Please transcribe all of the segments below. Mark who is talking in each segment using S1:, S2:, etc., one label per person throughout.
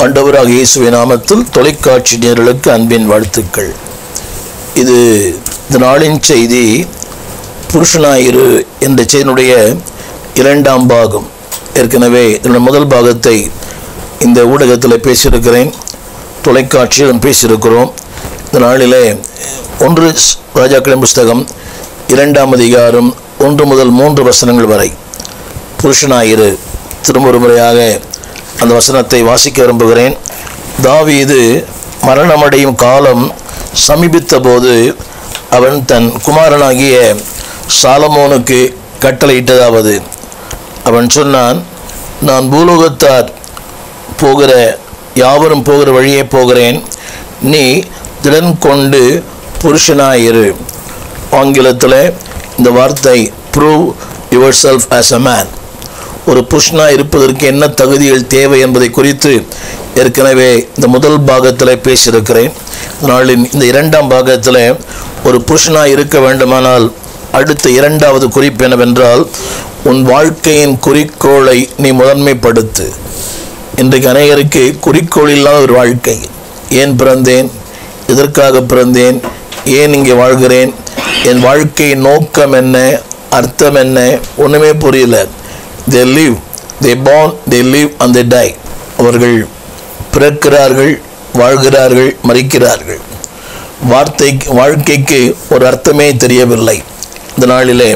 S1: ஆண்டவராக இயேசுவின் நாமத்தில் தொலைக்காட்சி நேயர்களுக்கு அன்பின் வாழ்த்துக்கள் இது இந்த நாளின் செய்தி புருஷனாயிரு என்ற செய்தியினுடைய இரண்டாம் பாகம் ஏற்கனவே இதனுடைய முதல் பாகத்தை இந்த ஊடகத்தில் பேசியிருக்கிறேன் தொலைக்காட்சியிலும் பேசியிருக்கிறோம் இந்த நாளிலே ஒன்று ராஜாக்களின் புஸ்தகம் இரண்டாம் அதிகாரம் ஒன்று முதல் மூன்று வசனங்கள் வரை புருஷனாயிரு திரும்ப ஒரு முறையாக அந்த வசனத்தை வாசிக்க விரும்புகிறேன் தாவீது மரணமடையும் காலம் சமீபித்த போது அவன் தன் குமாரனாகிய சாலமோனுக்கு கட்டளையிட்டதாவது அவன் சொன்னான் நான் பூலோகத்தார் போகிற யாவரும் போகிற வழியே போகிறேன் நீ திடன் கொண்டு புருஷனாயிரு ஆங்கிலத்தில் இந்த வார்த்தை prove yourself as a man ஒரு புருஷனாக இருப்பதற்கு என்ன தகுதிகள் தேவை என்பதை குறித்து ஏற்கனவே இந்த முதல் பாகத்தில் பேசியிருக்கிறேன் நாளின் இந்த இரண்டாம் பாகத்தில் ஒரு புருஷனாக இருக்க வேண்டுமானால் அடுத்த இரண்டாவது குறிப்பு என்னவென்றால் உன் வாழ்க்கையின் குறிக்கோளை நீ முதன்மைப்படுத்து இன்றைக்கு அநேகருக்கு குறிக்கோள் இல்லாத ஒரு வாழ்க்கை ஏன் பிறந்தேன் எதற்காக பிறந்தேன் ஏன் இங்கே வாழ்கிறேன் என் வாழ்க்கையின் நோக்கம் என்ன அர்த்தம் என்ன ஒன்றுமே புரியல they live they born they live and they die அவர்கள் பிறக்கிறார்கள் வாழ்கிறார்கள் மறிக்கிறார்கள் வார்த்தை வாழ்க்கைக்கு ஒரு அர்த்தமே தெரியவில்லை இந்த நாளிலே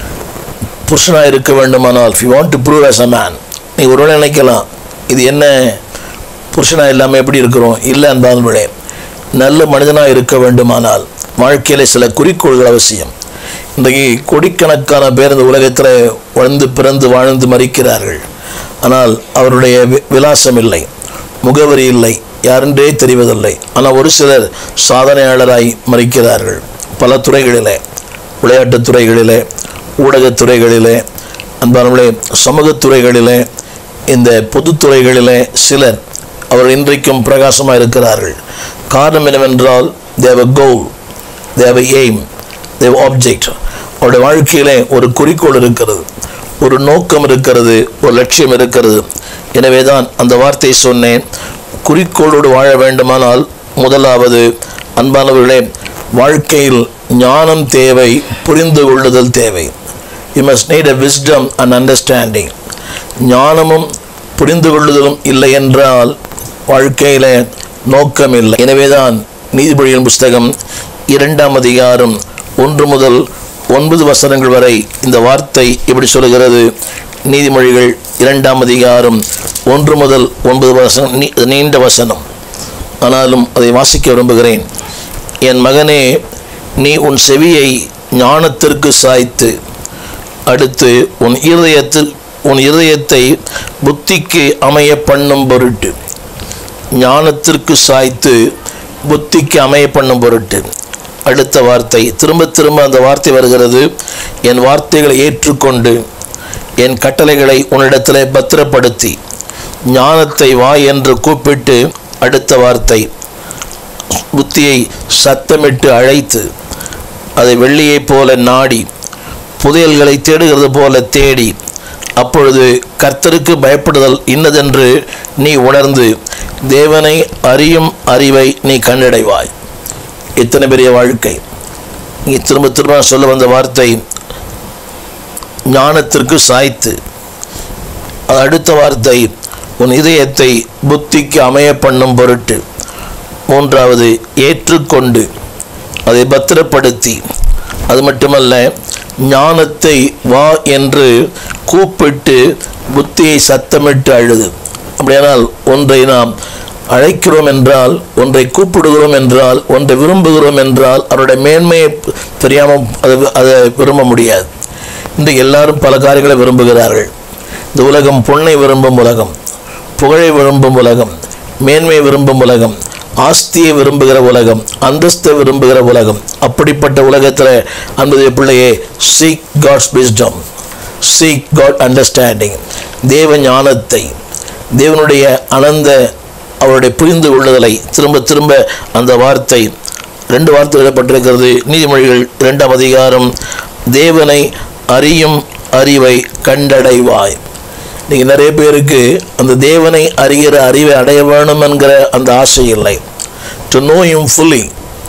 S1: புருஷனாக இருக்க வேண்டுமானால் if you want to prove as a man நீ ஒருவேளை நினைக்கலாம் இது என்ன புருஷனாக இல்லாமல் எப்படி இருக்கிறோம் இல்லை அன்பானவர்களே நல்ல மனிதனாக இருக்க வேண்டுமானால் வாழ்க்கையில் சில குறிக்கோள்கள் அவசியம் இன்றைக்கு கோடிக்கணக்கான பேர் இந்த உலகத்தில் வளர்ந்து பிறந்து வாழ்ந்து மறிக்கிறார்கள் ஆனால் அவருடைய வி- விலாசம் இல்லை முகவரி இல்லை யாரென்றே தெரிவதில்லை ஆனால் ஒரு சிலர் சாதனையாளராய் மறிக்கிறார்கள் பல துறைகளிலே விளையாட்டுத் துறைகளிலே ஊடகத் துறைகளிலே அன்பானவர்களே சமூகத் துறைகளிலே இந்த பொதுத்துறைகளிலே சிலர் அவர் இன்றைக்கும் பிரகாசமாக இருக்கிறார்கள் காரணம் என்னவென்றால் தேவ கோல் தேவ எய்ம் தேவ ஆப்ஜெக்ட் அவருடைய வாழ்க்கையிலே ஒரு குறிக்கோள் இருக்கிறது ஒரு நோக்கம் இருக்கிறது ஒரு லட்சியம் இருக்கிறது எனவே தான் அந்த வார்த்தையை சொன்னேன் குறிக்கோளோடு வாழ வேண்டுமானால் முதலாவது அன்பானவர்களே வாழ்க்கையில் ஞானம் தேவை புரிந்து கொள்ளுதல் தேவை you must need a wisdom and understanding ஞானமும் புரிந்து கொள்ளுதலும் இல்லை என்றால் வாழ்க்கையில் நோக்கம் இல்லை எனவேதான் நீதிபதியின் புஸ்தகம் இரண்டாம் அதிகாரம் ஒன்று முதல் ஒன்பது வசனங்கள் வரை இந்த வார்த்தை இப்படி சொல்கிறது நீதிமொழிகள் இரண்டாம் அதிகாரம் ஒன்று முதல் ஒன்பது வசனம் நீ- நீண்ட வசனம் ஆனாலும் அதை வாசிக்க விரும்புகிறேன் என் மகனே நீ உன் செவியை ஞானத்திற்கு சாய்த்து அடுத்து உன் இருதயத்தில் உன் இருதயத்தை புத்திக்கு அமைய பண்ணும் பொருட்டு ஞானத்திற்கு சாய்த்து புத்திக்கு அமைய பண்ணும் பொருட்டு அடுத்த வார்த்தை திரும்ப திரும்ப அந்த வார்த்தை வருகிறது என் வார்த்தைகளை ஏற்றுக்கொண்டு என் கட்டளைகளை உன்னிடத்திலே பத்திரப்படுத்தி ஞானத்தை வா என்று கூப்பிட்டு அடுத்த வார்த்தை புத்தியை சத்தமிட்டு அழைத்து அதை வெள்ளியைப் போல நாடி புதையல்களை தேடுகிறது போல தேடி அப்பொழுது கர்த்தருக்கு பயப்படுதல் இன்னதென்று நீ உணர்ந்து தேவனை அறியும் அறிவை நீ கண்டடைவாய் எத்தனை பெரிய வாழ்க்கை நீ திரும்ப திரும்ப சொல்ல வந்த வார்த்தை ஞானத்திற்கு சாய்த்து அது அடுத்த வார்த்தை உன் இதயத்தை புத்திக்கு அமைய பண்ணும் பொருட்டு மூன்றாவது ஏற்றுக்கொண்டு அதை பத்திரப்படுத்தி அது மட்டுமல்ல ஞானத்தை வா என்று கூப்பிட்டு புத்தியை சத்தமிட்டு அழுது அப்படியானால் ஒன்றை நாம் அழைக்கிறோம் என்றால் ஒன்றை கூப்பிடுகிறோம் என்றால் ஒன்றை விரும்புகிறோம் என்றால் அவருடைய மேன்மையை தெரியாமல் அதை அதை விரும்ப முடியாது இன்றைக்கு எல்லாரும் பல காரியங்களை விரும்புகிறார்கள் இந்த உலகம் பொன்னை விரும்பும் உலகம் புகழை விரும்பும் உலகம் மேன்மையை விரும்பும் உலகம் ஆஸ்தியை விரும்புகிற உலகம் அந்தஸ்தை விரும்புகிற உலகம் அப்படிப்பட்ட உலகத்தில் அன்புடைய பிள்ளையே seek God's wisdom seek God understanding தேவ ஞானத்தை தேவனுடைய அனந்த அவருடைய புரிந்து கொள்ளுதலை திரும்ப திரும்ப அந்த வார்த்தை ரெண்டு வார்த்தை எழுதப்பட்டிருக்கிறது நீதிமொழிகள் இரண்டாம் அதிகாரம் தேவனை அறியும் அறிவை கண்டடைவாய் நீங்கள் நிறைய பேருக்கு அந்த தேவனை அறிகிற அறிவை அடைய வேணும் என்கிற அந்த ஆசை இல்லை டு நோ இம் ஃபுல்லி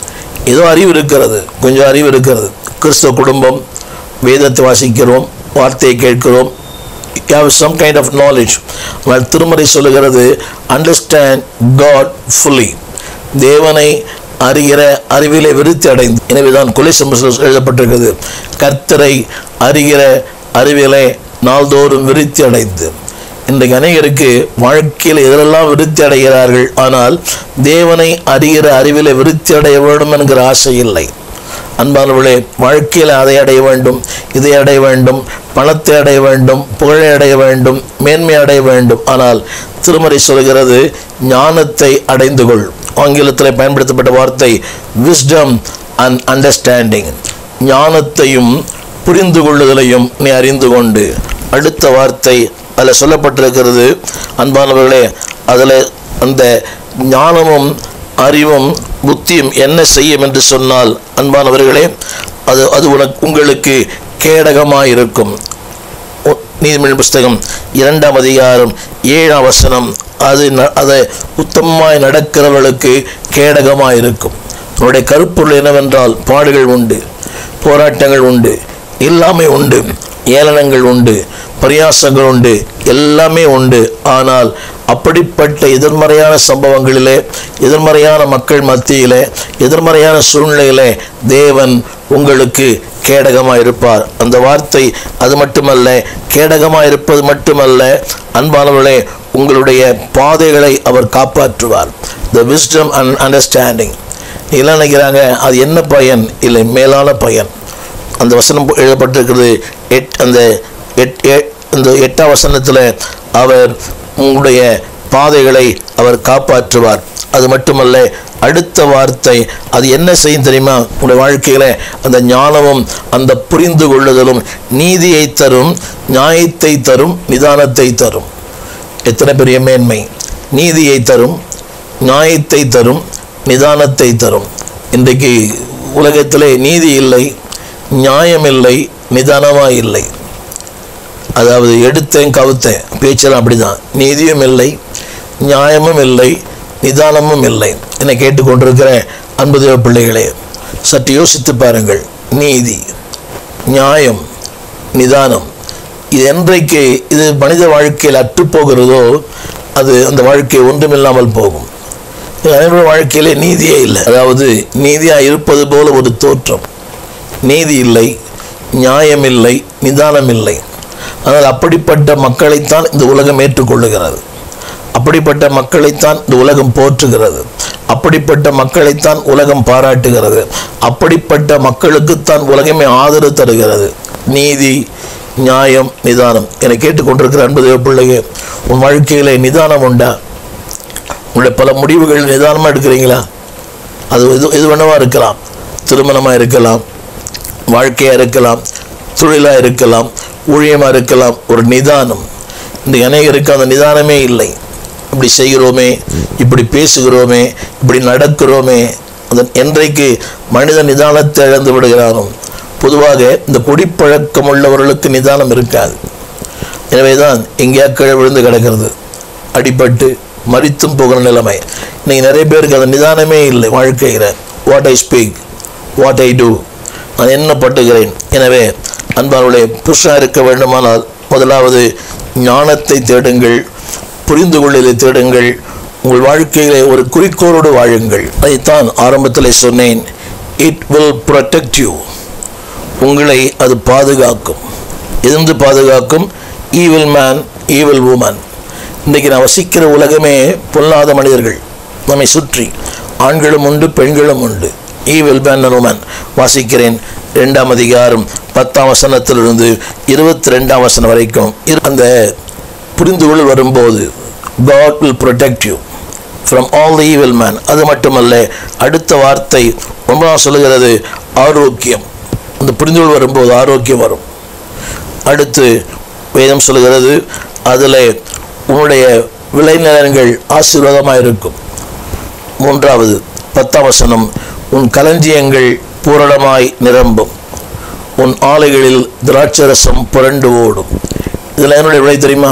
S1: ஏதோ அறிவு இருக்கிறது கொஞ்சம் அறிவு இருக்கிறது கிறிஸ்தவ குடும்பம் வேதத்தை வாசிக்கிறோம் வார்த்தையை கேட்கிறோம் have some kind of knowledge ஆனால் திருமறை சொல்லுகிறது அண்டர்ஸ்டாண்ட் காட் ஃபுல்லி தேவனை அறிகிற அறிவிலே விருத்தி அடைந்து எனவே தான் கொலை சம்பவம் எழுதப்பட்டிருக்கிறது கர்த்தரை அறிகிற அறிவிலே நாள்தோறும் விருத்தி அடைந்து இன்றைக்கு அநேகருக்கு வாழ்க்கையில் எதிரெல்லாம் விருத்தி அடைகிறார்கள் ஆனால் தேவனை அறிகிற அறிவிலே விருத்தி அடைய வேண்டும் என்கிற ஆசை இல்லை அன்பானவர்களே வாழ்க்கையில் அதை அடைய வேண்டும் இதை அடைய வேண்டும் பணத்தை அடைய வேண்டும் புகழை அடைய வேண்டும் மேன்மை அடைய வேண்டும் ஆனால் திருமறை சொல்கிறது ஞானத்தை அடைந்து கொள் ஆங்கிலத்தில் பயன்படுத்தப்பட்ட வார்த்தை விஸ்டம் அண்ட் அண்டர்ஸ்டாண்டிங் ஞானத்தையும் புரிந்து கொள்ளுதலையும் நீ அறிந்து கொண்டு அடுத்த வார்த்தை அதில் சொல்லப்பட்டிருக்கிறது அன்பானவர்களே அதில் அந்த ஞானமும் அறிவும் புத்தியும் என்ன செய்யும் என்று சொன்னால் அன்பானவர்களே அது அது உனக்கு உங்களுக்கு கேடகமாயிருக்கும் உ- நீதிமொழி புஸ்தகம் இரண்டாம் அதிகாரம் ஏழாம் வசனம் அது ந- அதை உத்தமமாய் நடக்கிறவர்களுக்கு கேடகமாயிருக்கும் உன்னுடைய கருப்பொருள் என்னவென்றால் பாடுகள் உண்டு போராட்டங்கள் உண்டு எல்லாமே உண்டு ஏளனங்கள் உண்டு பரியாசங்கள் உண்டு எல்லாமே உண்டு ஆனால் அப்படிப்பட்ட எதிர்மறையான சம்பவங்களிலே எதிர்மறையான மக்கள் மத்தியிலே எதிர்மறையான சூழ்நிலையிலே தேவன் உங்களுக்கு கேடகமாக இருப்பார் அந்த வார்த்தை அது மட்டுமல்ல கேடகமாக இருப்பது மட்டுமல்ல அன்பானவர்களே உங்களுடைய பாதைகளை அவர் காப்பாற்றுவார் த விஸ்டம் அண்ட் அண்டர்ஸ்டாண்டிங் எல்லாம் நினைக்கிறாங்க அது என்ன பயன் இல்லை மேலான பயன் அந்த வசனம் எழுதப்பட்டிருக்கிறது எட் அந்த எட் எ- அந்த எட்டாம் வசனத்தில் அவர் உங்களுடைய பாதைகளை அவர் காப்பாற்றுவார் அது மட்டுமல்ல அடுத்த வார்த்தை அது என்ன செய்யும் தெரியுமா உங்களுடைய வாழ்க்கையில் அந்த ஞானமும் அந்த புரிந்து கொள்ளுதலும் நீதியை தரும் நியாயத்தை தரும் நிதானத்தை தரும் எத்தனை பெரிய மேன்மை நீதியை தரும் நியாயத்தை தரும் நிதானத்தை தரும் இன்றைக்கு உலகத்திலே நீதி இல்லை நியாயம் இல்லை நிதானமாக இல்லை அதாவது எடுத்தேன் கவுத்தேன் பேச்செல்லாம் அப்படிதான் நீதியும் இல்லை நியாயமும் இல்லை நிதானமும் இல்லை என்னை கேட்டுக்கொண்டிருக்கிற அன்பு தேவ பிள்ளைகளே சற்று யோசித்து பாருங்கள் நீதி நியாயம் நிதானம் இது என்றைக்கு இது மனித வாழ்க்கையில் அற்றுப்போகிறதோ அது அந்த வாழ்க்கை ஒன்றுமில்லாமல் போகும் அனைவருடைய வாழ்க்கையிலே நீதியே இல்லை அதாவது நீதியாக இருப்பது போல ஒரு தோற்றம் நீதி இல்லை நியாயம் இல்லை நிதானம் இல்லை ஆனால் அப்படிப்பட்ட மக்களைத்தான் இந்த உலகம் ஏற்றுக்கொள்ளுகிறது அப்படிப்பட்ட மக்களைத்தான் இந்த உலகம் போற்றுகிறது அப்படிப்பட்ட மக்களைத்தான் உலகம் பாராட்டுகிறது அப்படிப்பட்ட மக்களுக்குத்தான் உலகமே ஆதரவு தருகிறது நீதி நியாயம் நிதானம் என்னை கேட்டுக்கொண்டிருக்கிற அன்பு தேவ பிள்ளையே உன் வாழ்க்கையிலே நிதானம் உண்டா உங்களுடைய பல முடிவுகள் நிதானமாக எடுக்கிறீங்களா அது எது எது வேணவா இருக்கலாம் திருமணமாக இருக்கலாம் வாழ்க்கையாக இருக்கலாம் தொழிலாக இருக்கலாம் ஊழியமாக இருக்கலாம் ஒரு நிதானம் இந்த அநேகருக்கு அந்த நிதானமே இல்லை இப்படி செய்கிறோமே இப்படி பேசுகிறோமே இப்படி நடக்கிறோமே அந்த என்றைக்கு மனித நிதானத்தை இழந்து விடுகிறானோ பொதுவாக இந்த குடிப்பழக்கம் உள்ளவர்களுக்கு நிதானம் இருக்காது எனவே தான் எங்கேயா கீழே விழுந்து கிடக்கிறது அடிபட்டு மரித்தும் போகிற நிலைமை இன்னைக்கு நிறைய பேருக்கு அந்த நிதானமே இல்லை வாழ்க்கையில் what I speak what I do நான் என்ன பட்டுகிறேன் எனவே அன்பார்களே புருஷாக இருக்க வேண்டுமானால் முதலாவது ஞானத்தை தேடுங்கள் புரிந்து கொள்ளலை தேடுங்கள் உங்கள் வாழ்க்கையிலே ஒரு குறிக்கோளோடு வாழுங்கள் அதைத்தான் ஆரம்பத்தில் சொன்னேன் இட் வில் protect யூ உங்களை அது பாதுகாக்கும் எதிர்ந்து பாதுகாக்கும் ஈவில் மேன் ஈவில் உமன் இன்றைக்கி நான் வசிக்கிற உலகமே பொல்லாத மனிதர்கள் நம்மை சுற்றி ஆண்களும் உண்டு பெண்களும் உண்டு ஈவில் மேன் அண்ட் உமன் வாசிக்கிறேன் ரெண்டாம் அதிகாரம் பத்தாம் வசனத்திலிருந்து இருபத்தி ரெண்டாம் வசனம் வரைக்கும் இரு- அந்த புரிந்துகொள் வரும்போது God will protect you from all the evil man அது மட்டுமல்ல அடுத்த வார்த்தை ஒன்பதாம் சொல்லுகிறது ஆரோக்கியம் அந்த புரிந்துகொள் வரும்போது ஆரோக்கியம் வரும் அடுத்து வேதம் சொல்லுகிறது அதில் உன்னுடைய விளைநிலங்கள் ஆசீர்வாதமாக இருக்கும் மூன்றாவது பத்தாம் வசனம் உன் களஞ்சியங்கள் பூரணமாய் நிரம்பும் உன் ஆலைகளில் திராட்சரசம் புரண்டு ஓடும் இதில் என்னுடைய விளை தெரியுமா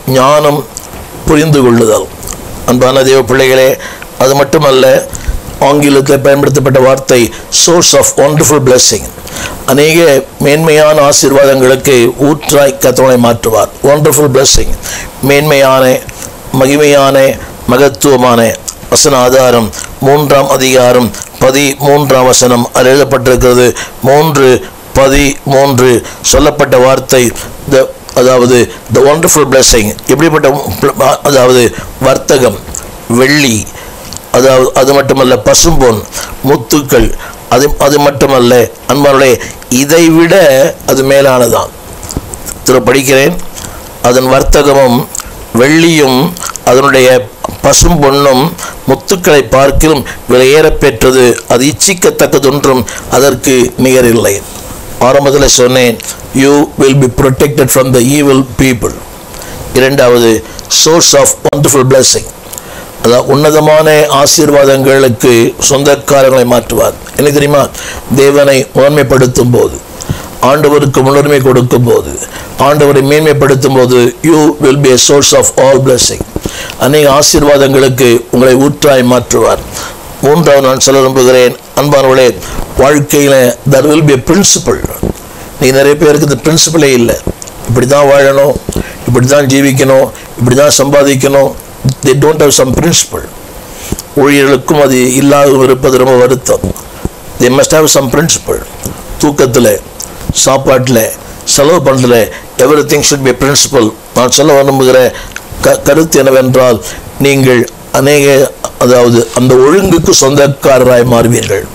S1: ஞானம் புரிந்து கொள்ளுதல் அன்பான தேவ பிள்ளைகளே அது மட்டுமல்ல ஆங்கிலத்தில் பயன்படுத்தப்பட்ட வார்த்தை சோர்ஸ் ஆஃப் ஒண்டர்ஃபுல் blessing அநேக மேன்மையான ஆசீர்வாதங்களுக்கு ஊற்றாய் கத்தவனை மாற்றுவார் ஒண்டர்ஃபுல் blessing மேன்மையான மகிமையான மகத்துவமான வசன ஆதாரம் மூன்றாம் அதிகாரம் பதி மூன்றாம் வசனம் அதில் எழுதப்பட்டிருக்கிறது மூன்று பதி மூன்று சொல்லப்பட்ட வார்த்தை த அதாவது த ஒண்டர்ஃபுல் blessing எப்படிப்பட்ட pl- அதாவது வர்த்தகம் வெள்ளி அதாவது அது மட்டுமல்ல பசும்பொன் முத்துக்கள் அது அது மட்டுமல்ல அன்பார்களே இதை விட அது மேலானதான் திரு படிக்கிறேன் அதன் வர்த்தகமும் வெள்ளியும் அதனுடைய பசும் பொன்னும் முத்துக்களை பார்க்கிலும் விலையேறப் பெற்றது அது இச்சிக்கத்தக்கதொன்றும் அதற்கு நிகரில்லை ஆரம்பத்தில் சொன்னேன் you will be protected from the evil people இரண்டாவது சோர்ஸ் ஆஃப் wonderful blessing அதாவது உன்னதமான ஆசீர்வாதங்களுக்கு சொந்தக்காரங்களை மாற்றுவார் என்ன தெரியுமா தேவனை முதன்மைப்படுத்தும் போது ஆண்டவருக்கு முன்னுரிமை கொடுக்கும் போது ஆண்டவரை மேன்மைப்படுத்தும் போது you will be a source of all blessing அநேக ஆசீர்வாதங்களுக்கு உங்களை ஊற்றாய் மாற்றுவார் மூன்றாவது நான் சொல்ல விரும்புகிறேன் அன்பானவர்களே வாழ்க்கையில் தர் வில் பி பிரின்சிபல் நீ நிறைய பேருக்கு இந்த பிரின்சிபலே இல்லை இப்படி தான் வாழணும் இப்படி தான் ஜீவிக்கணும் இப்படி தான் சம்பாதிக்கணும் they don't have some principle ஊழியர்களுக்கும் அது இல்லாத இருப்பது ரொம்ப வருத்தம் they must have some principle தூக்கத்தில் சாப்பாட்டில் செலவு பண்ணுறதுல everything should be principle நான் சொல்ல விரும்புகிற க கருத்து என்னவென்றால் நீங்கள் அநேக அதாவது அந்த ஒழுங்குக்கு சொந்தக்காரராய் மாறுவீர்கள்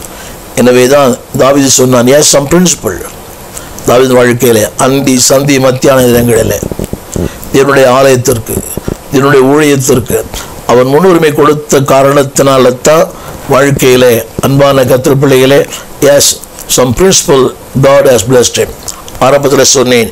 S1: எனவே தான் தாவிது சொன்னான் ஏன் சம் பிரின்சிபல் தாவிது வாழ்க்கையில் அந்தி சந்தி மத்தியான இடங்களில் என்னுடைய ஆலயத்திற்கு என்னுடைய ஊழியத்திற்கு அவன் முன்னுரிமை கொடுத்த காரணத்தினால தான் வாழ்க்கையிலே அன்பான கத்திர பிள்ளைகளே as some principle God has blessed him ஆரம்பத்தில் சொன்னேன்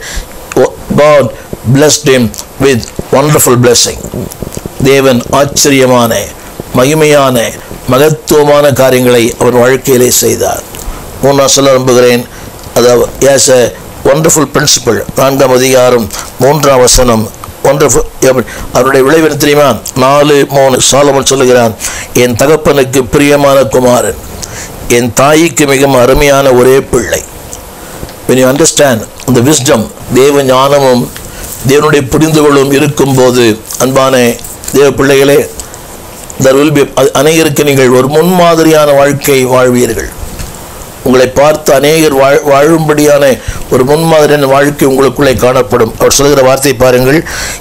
S1: God blessed him with wonderful blessing தேவன் ஆச்சரியமான மகிமையான மகத்துவமான காரியங்களை அவன் வாழ்க்கையிலே செய்தார் மூணாம் சொல்ல விரும்புகிறேன் அதாவது ஏஸ் a wonderful principle நான்காம் அதிகாரம் மூன்றாம் வசனம் ஒன்றர்ஃபுல் அவருடைய விளைவு என்ன தெரியுமா நாலு மூணு சாலமன் சொல்லுகிறான் என் தகப்பனுக்கு பிரியமான குமாரன் என் தாய்க்கு மிகவும் அருமையான ஒரே பிள்ளை when you understand the wisdom தேவ ஞானமும் தேவனுடைய புரிந்துகொள்ளும் இருக்கும்போது அன்பான தேவ பிள்ளைகளே there will be அ- அநேகருக்கு நீங்கள் ஒரு முன்மாதிரியான வாழ்க்கை வாழ்வீர்கள் உங்களை பார்த்து அநேகர் வாழ் வாழும்படியான ஒரு முன்மாதிரியான வாழ்க்கை உங்களுக்குள்ளே காணப்படும் அவர் சொல்கிற வார்த்தை பாருங்கள்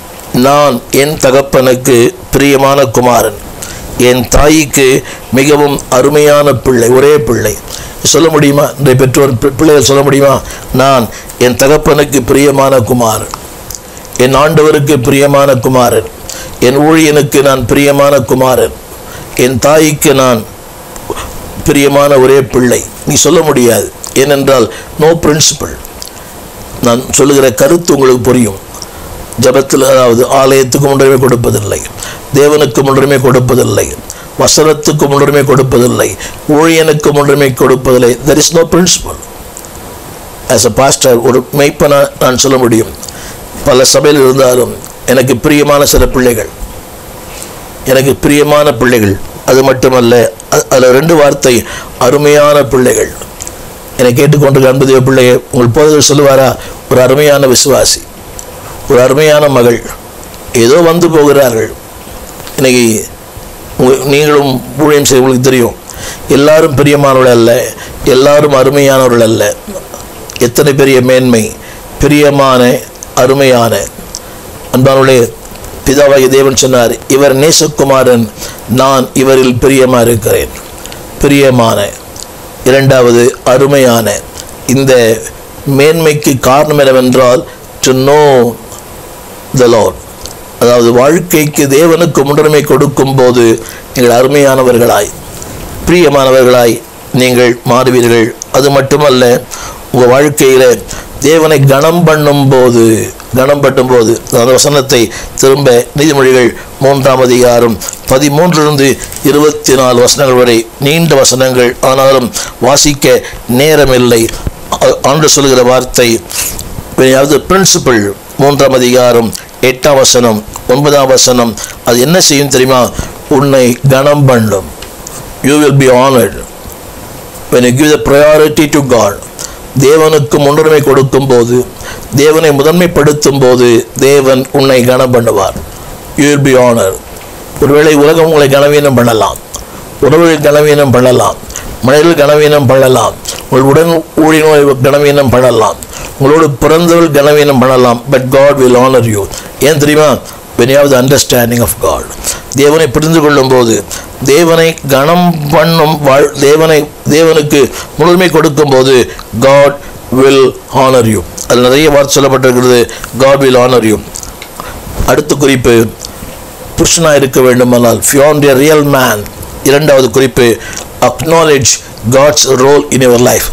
S1: நான் என் தகப்பனுக்கு பிரியமான குமாரன் என் தாய்க்கு மிகவும் அருமையான பிள்ளை ஒரே பிள்ளை சொல்ல முடியுமா இன்றைய பெற்றோர் பி- பிள்ளைகள் சொல்ல முடியுமா நான் என் தகப்பனுக்கு பிரியமான குமாரன் என் ஆண்டவருக்கு பிரியமான குமாரன் என் ஊழியனுக்கு நான் பிரியமான குமாரன் என் தாய்க்கு நான் பிரியமான ஒரே பிள்ளை நீ சொல்ல முடியாது ஏனென்றால் நோ பிரின்சிபல் நான் சொல்லுகிற கருத்து உங்களுக்கு புரியும் ஜபத்தில் அதாவது ஆலயத்துக்கு முன்னுரிமை கொடுப்பதில்லை தேவனுக்கு முன்னுரிமை கொடுப்பதில்லை வசனத்துக்கு முன்னுரிமை கொடுப்பதில்லை ஊழியனுக்கு முன்னுரிமை கொடுப்பதில்லை there is no principle as a pastor ஒரு மெய்ப்பனா நான் சொல்ல முடியும் பல சபையில் இருந்தாலும் எனக்கு பிரியமான சில பிள்ளைகள் எனக்கு பிரியமான பிள்ளைகள் அது மட்டுமல்ல அ- அதில் ரெண்டு வார்த்தை அருமையான பிள்ளைகள் என்னை கேட்டுக்கொண்டிருக்க அன்பு தேவ பிள்ளையை உங்கள் போதகர் சொல்லுவாரா ஒரு அருமையான விசுவாசி ஒரு அருமையான மகள் ஏதோ வந்து போகிறார்கள் இன்னைக்கு உங்க- நீங்களும் ஊழியம் செய்ய உங்களுக்கு தெரியும் எல்லாரும் பிரியமானவர்கள் அல்ல எல்லாரும் அருமையானவர்கள் அல்ல எத்தனை பெரிய மேன்மை பிரியமான அருமையான அன்பானவர்களே பிதாவாகிய தேவன் சொன்னார் இவர் நேசகுமாரன் நான் இவரில் பிரியமா இருக்கிறேன் பிரியமான இரண்டாவது அருமையான இந்த மேன்மைக்கு காரணம் என்னவென்றால் டு நோ த லார்ட் அதாவது வாழ்க்கைக்கு தேவனுக்கு முன்னுரிமை கொடுக்கும் போது நீங்கள் அருமையானவர்களாய் பிரியமானவர்களாய் நீங்கள் மாறுவீர்கள் அது மட்டுமல்ல உங்கள் வாழ்க்கையில் தேவனை கனம் பண்ணும் போது கனம் பண்ணும் போது அந்த வசனத்தை திரும்ப நீதிமொழிகள் மூன்றாம் அதிகாரம் பதிமூன்றிலிருந்து இருபத்தி நாலு வசனங்கள் வரை நீண்ட வசனங்கள் ஆனாலும் வாசிக்க நேரமில்லை ஆ- ஆண்டு சொல்கிற வார்த்தை பிரின்சிபல் மூன்றாம் அதிகாரம் எட்டாம் வசனம் ஒன்பதாம் வசனம் அது என்ன செய்யும் தெரியுமா உன்னை கனம் பண்ணும் you will be honored when you give the priority to God தேவனுக்கு முன்னுரிமை கொடுக்கும் போது தேவனை முதன்மைப்படுத்தும் போது தேவன் உன்னை கனம் பண்ணுவார் யூ வில் பி honored ஒருவேளை உலகம் உங்களை கனவீனம் பண்ணலாம் உறவுகள் கனவீனம் பண்ணலாம் மனிதர்கள் கனவீனம் பண்ணலாம் உங்கள் உடன் ஊழியர்கள் கனவீனம் பண்ணலாம் உங்களோடு பிறந்தவர்கள் கனவீனம் பண்ணலாம் but God will honor you ஏன் தெரியுமா when you have the understanding of God தேவனை புரிந்து கொள்ளும் போது தேவனை கனம் பண்ணும் வாழ் தேவனை தேவனுக்கு முழுமை கொடுக்கும் போது காட் வில் honor யூ அதில் நிறைய வார்த்தை சொல்லப்பட்டிருக்கிறது காட் வில் honor யூ அடுத்த குறிப்பு புருஷனாக இருக்க வேண்டுமானால் ஃபியாண்ட் எ ரியல் மேன் இரண்டாவது குறிப்பு acknowledge God's role in your life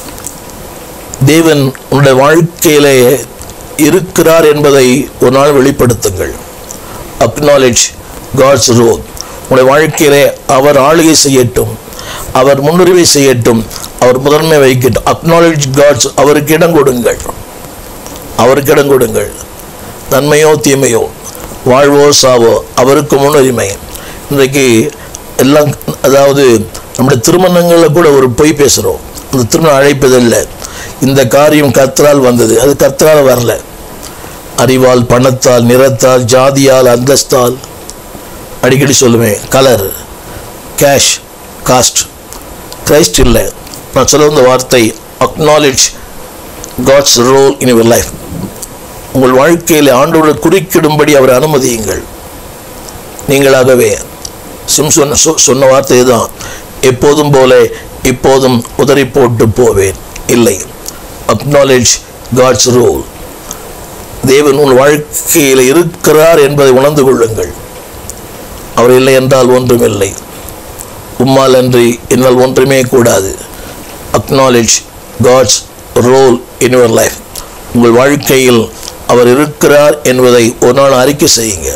S1: தேவன் உன்னுடைய வாழ்க்கையிலே இருக்கிறார் என்பதை ஒரு நாள் வெளிப்படுத்துங்கள் அக்னாலேஜ் காட்ஸ் ரோல் உங்களுடைய வாழ்க்கையிலே அவர் ஆளுகை செய்யட்டும் அவர் முன்னுரிமை செய்யட்டும் அவர் முதன்மை வைக்கட்டும் அக்னாலேஜ் காட்ஸ் அவருக்கு இடம் கொடுங்கள் அவருக்கு இடம் கொடுங்கள் நன்மையோ தீமையோ வாழ்வோ சாவோ அவருக்கு முன்னுரிமை இன்றைக்கு எல்லாம் அதாவது நம்முடைய திருமணங்களில் கூட ஒரு பொய் பேசுகிறோம் அந்த திருமணம் அழைப்பதில்லை இந்த காரியம் கர்த்தரால் வந்தது அது கர்த்தரால் வரல அறிவால் பணத்தால் நிறத்தால் ஜாதியால் அந்தஸ்தால் அடிக்கடி சொல்லுவேன் கலர் கேஷ் காஸ்ட் கிரைஸ்ட் இல்லை நான் சொல்ல வந்த வார்த்தை acknowledge God's role in your life உங்கள் வாழ்க்கையில் ஆண்டோடு குறுக்கிடும்படி அவர் அனுமதியுங்கள் நீங்களாகவே சிம்சன் சொ- சொன்ன வார்த்தை தான் எப்போதும் போல இப்போதும் உதறி போட்டு போவேன் இல்லை அக்னாலேஜ் காட்ஸ் ரோல் தேவன் உன் வாழ்க்கையில் இருக்கிறார் என்பதை உணர்ந்து கொள்ளுங்கள் அவர் இல்லை என்றால் ஒன்றுமில்லை உம்மால் அன்றி என்னால் ஒன்றுமே கூடாது acknowledge God's role in your life உங்கள் வாழ்க்கையில் அவர் இருக்கிறார் என்பதை ஒரு நாள் அறிக்கை செய்யுங்க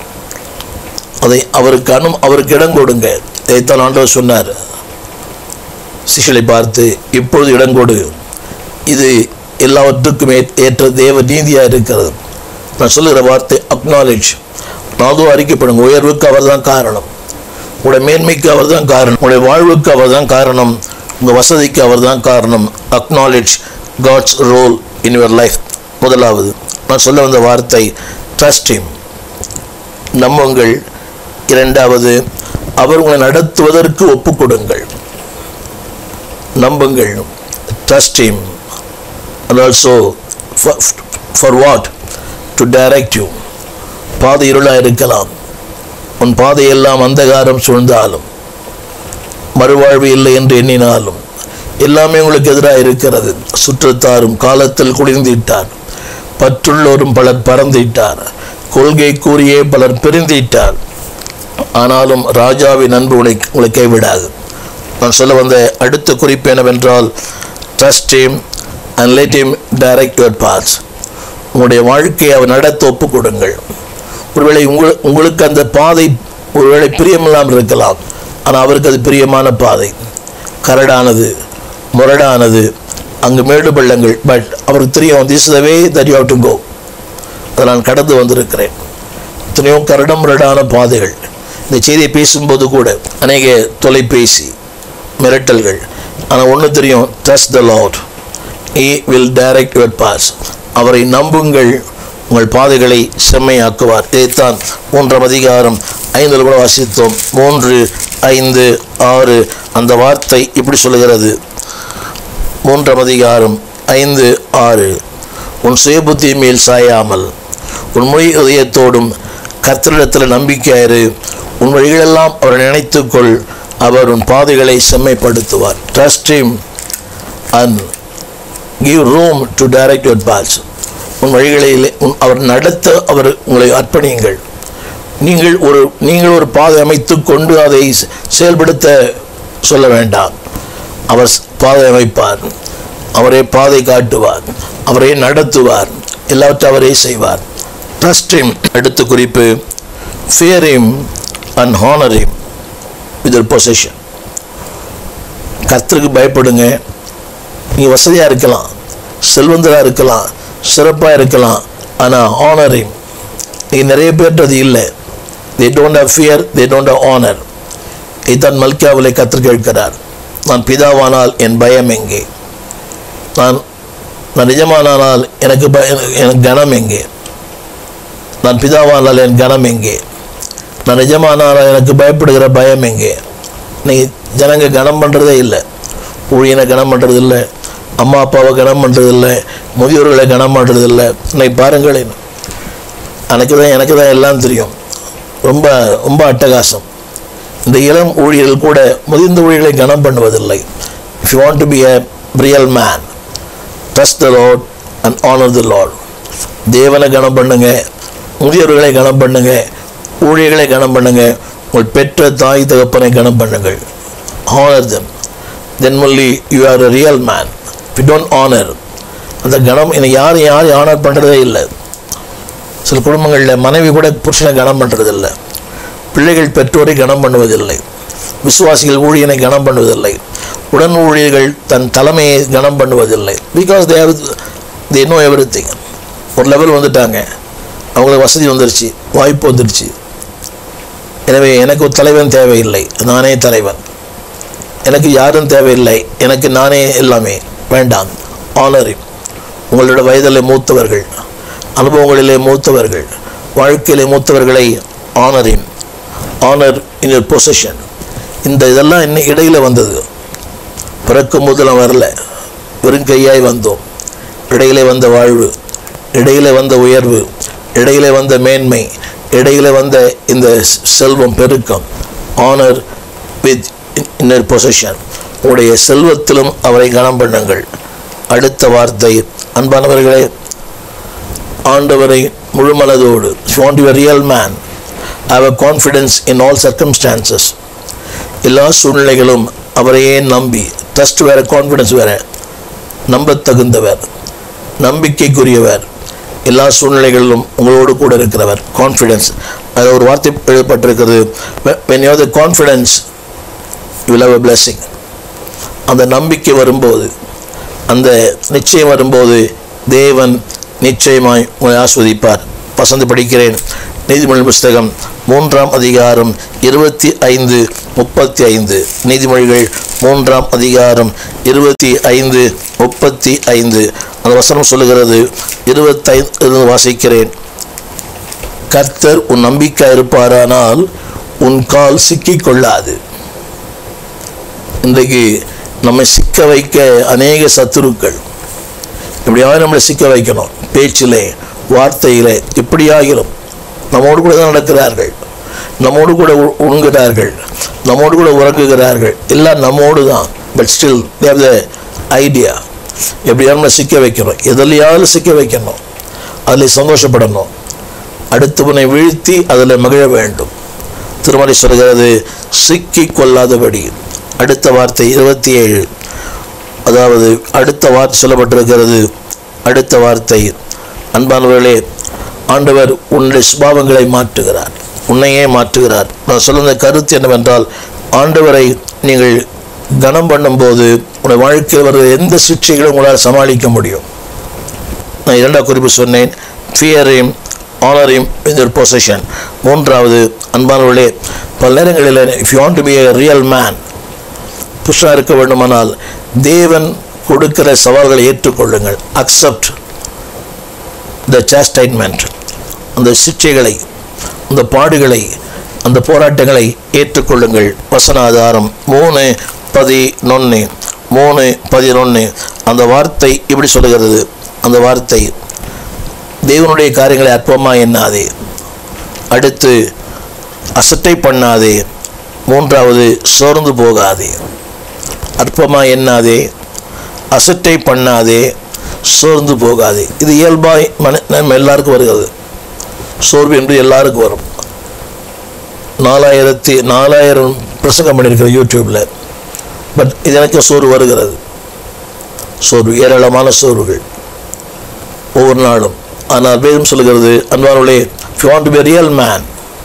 S1: அதை அவருக்கு அனு அவருக்கு இடம் கொடுங்க இதைத்தான் ஆண்டவர் சொன்னார் சிஷலை பார்த்து இப்பொழுது இடம் கொடு இது எல்லாவற்றுக்கும் ஏ- ஏற்ற தேவ நீதியாக இருக்கிறது நான் சொல்லுகிற வார்த்தை அக்னாலேஜ் நாதும் அறிக்கைப்படுங்க உயர்வுக்கு அவர்தான் காரணம் உங்களுடைய மேன்மைக்கு அவர்தான் காரணம் உங்களுடைய வாழ்வுக்கு அவர்தான் காரணம் உங்கள் வசதிக்கு அவர்தான் காரணம் acknowledge God's role in your life முதலாவது நான் சொல்ல வந்த வார்த்தை ட்ரஸ்ட் him நம்புங்கள் இரண்டாவது அவர் உங்களை நடத்துவதற்கு ஒப்புக் கொடுங்கள் நம்புங்கள் trust him and also for, for what to direct you பாதை இருளாக இருக்கலாம் உன் பாதையெல்லாம் அந்தகாரம் சூழ்ந்தாலும் மறுவாழ்வு இல்லை என்று எண்ணினாலும் எல்லாமே உங்களுக்கு எதிராக இருக்கிறது சுற்றத்தாரும் காலத்தில் குளிர்ந்திட்டார் பற்றுள்ளோரும் பலர் பறந்திட்டார் கொள்கை கூறியே பலர் பிரிந்திட்டார் ஆனாலும் ராஜாவின் அன்பு உங்களை உங்களை கைவிடாது நான் சொல்ல வந்த அடுத்த குறிப்பு என்னவென்றால் trust him and let him direct your paths உங்களுடைய வாழ்க்கையை அவர் நடத்த ஒப்புக் கொடுங்கள் ஒருவேளை உங்கள் உங்களுக்கு அந்த பாதை ஒருவேளை பிரியமில்லாமல் இருக்கலாம் ஆனால் அவருக்கு அது பிரியமான பாதை கரடானது முரடானது அங்கு மேடு பள்ளங்கள் பட் அவருக்கு தெரியும் this the way that you have to go அதை நான் கடந்து வந்திருக்கிறேன் எத்தனையோ கரடம் முரடான பாதைகள் இந்த செய்தியை பேசும்போது கூட அநேக தொலைபேசி மிரட்டல்கள் ஆனால் ஒன்று தெரியும் trust the lord he will direct your path அவரை நம்புங்கள் உங்கள் பாதைகளை செம்மையாக்குவார் இதைத்தான் மூன்றாம் அதிகாரம் ஐந்தில் கூட வாசித்தோம் மூன்று ஐந்து ஆறு அந்த வார்த்தை இப்படி சொல்லுகிறது மூன்றாம் அதிகாரம் ஐந்து ஆறு உன் சுயபுத்தி மேல் சாயாமல் உன் மொழி இதயத்தோடும் கர்த்தரிடத்தில் நம்பிக்கையாயிரு உன் வழிகளெல்லாம் அவரை நினைத்துக்கொள் அவர் உன் பாதைகளை செம்மைப்படுத்துவார் trust him and give room to direct your paths உன் வழிகளிலே உன் அவர் நடத்த அவர் உங்களை அர்ப்பணியுங்கள் நீங்கள் ஒரு நீங்கள் ஒரு பாதை அமைத்து கொண்டு அதை செ- செயல்படுத்த சொல்ல வேண்டாம் அவர் ஸ்- பாதை அமைப்பார் அவரே பாதை காட்டுவார் அவரே நடத்துவார் எல்லாவற்றையும் அவரே செய்வார் ட்ரஸ்ட் him அடுத்த குறிப்பு fear him and honor him with your possession கர்த்தருக்கு பயப்படுங்க நீங்கள் வசதியாக இருக்கலாம் செல்வந்தராக இருக்கலாம் சிறப்பாக இருக்கலாம் ஆனால் ஆனரிங் நீ நிறைய பேர்ட்டு அது இல்லை they don't have fear they don't have honour இதான் மல்கியாவிலே கற்று கேட்கிறார் நான் பிதாவானால் என் பயம் எங்கே நான் நான் நிஜமானால் எனக்கு ப எனக்கு கனம் எங்கே நான் பிதாவானால் என் கனம் எங்கே நான் நிஜமானால் எனக்கு பயப்படுகிற பயம் எங்கே நீ ஜனங்க கனம் பண்ணுறதே இல்லை ஊழியனை கனம் பண்ணுறது இல்லை அம்மா அப்பாவை கனம் பண்ணுறது இல்லை முதியோர்களை கனம் பண்ணுறது இல்லை இன்னைக்கு பாருங்களேன் எனக்கு தான் எனக்கு தான் எல்லாம் தெரியும் ரொம்ப ரொம்ப அட்டகாசம் இந்த இளம் ஊழியர்கள் கூட முதிர்ந்த ஊழியர்களை கனம் பண்ணுவதில்லை if you want to be a real man trust the Lord and honor the Lord தேவனை கனம் பண்ணுங்க முதியோர்களை கனம் பண்ணுங்க ஊழியர்களை கனம் பண்ணுங்க உங்கள் பெற்ற தாய் தகப்பனை கனம் பண்ணுங்கள் honor them then only you are a real man if you don't honor அந்த கனம் என்னை யாரும் யாரும் ஆனர் பண்ணுறதே இல்லை சில குடும்பங்களில் மனைவி கூட புருஷனை கனம் பண்ணுறதில்லை பிள்ளைகள் பெற்றோரை கனம் பண்ணுவதில்லை விசுவாசிகள் ஊழியனை கனம் பண்ணுவதில்லை உடன் ஊழியர்கள் தன் தலைமையை கனம் பண்ணுவதில்லை because they have they know everything ஒரு லெவல் வந்துட்டாங்க அவங்களுக்கு வசதி வந்துருச்சு வாய்ப்பு வந்துருச்சு எனவே எனக்கு ஒரு தலைவன் தேவையில்லை நானே தலைவன் எனக்கு யாரும் தேவையில்லை எனக்கு நானே எல்லாமே வேண்டாம் ஆனரிங் உங்களோட வயதில் மூத்தவர்கள் அனுபவங்களிலே மூத்தவர்கள் வாழ்க்கையிலே மூத்தவர்களை honouring honour in your position இந்த இதெல்லாம் இன்னும் இடையில வந்தது பிறக்கும் முதலம் வரல வெறும் கையாய் வந்தோம் இடையிலே வந்த வாழ்வு இடையிலே வந்த உயர்வு இடையிலே வந்த மேன்மை இடையிலே வந்த இந்த செல்வம் பெருக்கம் ஆனர் வித் இன்னர் பொசிஷன் உங்களுடைய செல்வத்திலும் அவரை கனம் பண்ணுங்கள் அடுத்த வார்த்தை அன்பானவர்களே ஆண்டவரை முழுமனதோடு want your real man have a confidence in all circumstances எல்லா சூழ்நிலைகளும் அவரையே நம்பி ட்ரஸ்ட் வேற கான்ஃபிடென்ஸ் வேற நம்பத் தகுந்தவர் நம்பிக்கைக்குரியவர் எல்லா சூழ்நிலைகளிலும் உங்களோடு கூட இருக்கிறவர் கான்ஃபிடென்ஸ் அதில் ஒரு வார்த்தை எழுதப்பட்டிருக்கிறது when you the confidence you love a blessing அந்த நம்பிக்கை வரும்போது அந்த நிச்சயம் வரும்போது தேவன் நிச்சயமாய் உங்களை ஆஸ்வதிப்பார் வசந்து படிக்கிறேன் நீதிமொழி புஸ்தகம் மூன்றாம் அதிகாரம் இருபத்தி ஐந்து முப்பத்தி ஐந்து நீதிமொழிகள் மூன்றாம் அதிகாரம் இருபத்தி ஐந்து முப்பத்தி ஐந்து அந்த வசனம் சொல்லுகிறது இருபத்தைந்து வாசிக்கிறேன் கர்த்தர் உன் நம்பிக்கை இருப்பாரானால் உன் கால் சிக்கிக் கொள்ளாது இன்றைக்கு நம்மை சிக்க வைக்க அநேக சத்துருக்கள் எப்படியாவது நம்மளை சிக்க வைக்கணும் பேச்சிலே வார்த்தையிலே இப்படியாகிலும் நம்மோடு கூட தான் நடக்கிறார்கள் நம்மோடு கூட உ- உண்கிறார்கள் நம்மோடு கூட உறங்குகிறார்கள் எல்லாம் நம்மோடு தான் but still they've the idea எப்படியாவது நம்மளை சிக்க வைக்கணும் எதிலையாவது சிக்க வைக்கணும் அதில் சந்தோஷப்படணும் அடுத்தவனை வீழ்த்தி அதில் மகிழ வேண்டும் திருமலை சொல்கிறது சிக்கி கொள்ளாதபடி அடுத்த வார்த்தை இருபத்தி ஏழு அதாவது அடுத்த வார்த்தை சொல்லப்பட்டிருக்கிறது அடுத்த வார்த்தை அன்பானவர்களே ஆண்டவர் உன்னுடைய சுபாவங்களை மாற்றுகிறார் உன்னையே மாற்றுகிறார் நான் சொல்லுற கருத்து என்னவென்றால் ஆண்டவரை நீங்கள் கனம் பண்ணும்போது உங்களுடைய வாழ்க்கையில் வருகிற எந்த சிக்ஷைகளும் உங்களால் சமாளிக்க முடியும் நான் இரண்டாவது குறிப்பு சொன்னேன் ஃபியரையும் ஆனரையும் இந்த பொசிஷன் மூன்றாவது அன்பானவர்களே பல நேரங்களில் if you want to be a real man புஷ்ஷாக இருக்க வேண்டுமானால் தேவன் கொடுக்கிற சவால்களை ஏற்றுக்கொள்ளுங்கள் அக்செப்ட் த சாஸ்டைன்மெண்ட் அந்த சிக்ஷைகளை அந்த பாடுகளை அந்த போராட்டங்களை ஏற்றுக்கொள்ளுங்கள் வசன ஆதாரம் மூணு பதினொன்று மூணு பதினொன்று அந்த வார்த்தை இப்படி சொல்லுகிறது அந்த வார்த்தை தேவனுடைய காரியங்களை அற்பமாக எண்ணாதே அடுத்து அசட்டை பண்ணாதே மூன்றாவது சோர்ந்து போகாதே அற்பமாக எண்ணாதே அசட்டை பண்ணாதே சோர்ந்து போகாதே இது இயல்பாய் மன நம்ம எல்லாருக்கும் வருகிறது சோர்வு என்று எல்லாருக்கும் வரும் நாலாயிரத்தி நாலாயிரம் பிரசங்கம் பண்ணியிருக்கிறேன் யூடியூப்பில் பட் இது எனக்கு சோர்வு வருகிறது சோர்வு ஏராளமான சோர்வுகள் ஒவ்வொரு நாளும் ஆனால் வேதம் சொல்லுகிறது அன்பார்களே if you want to be a real man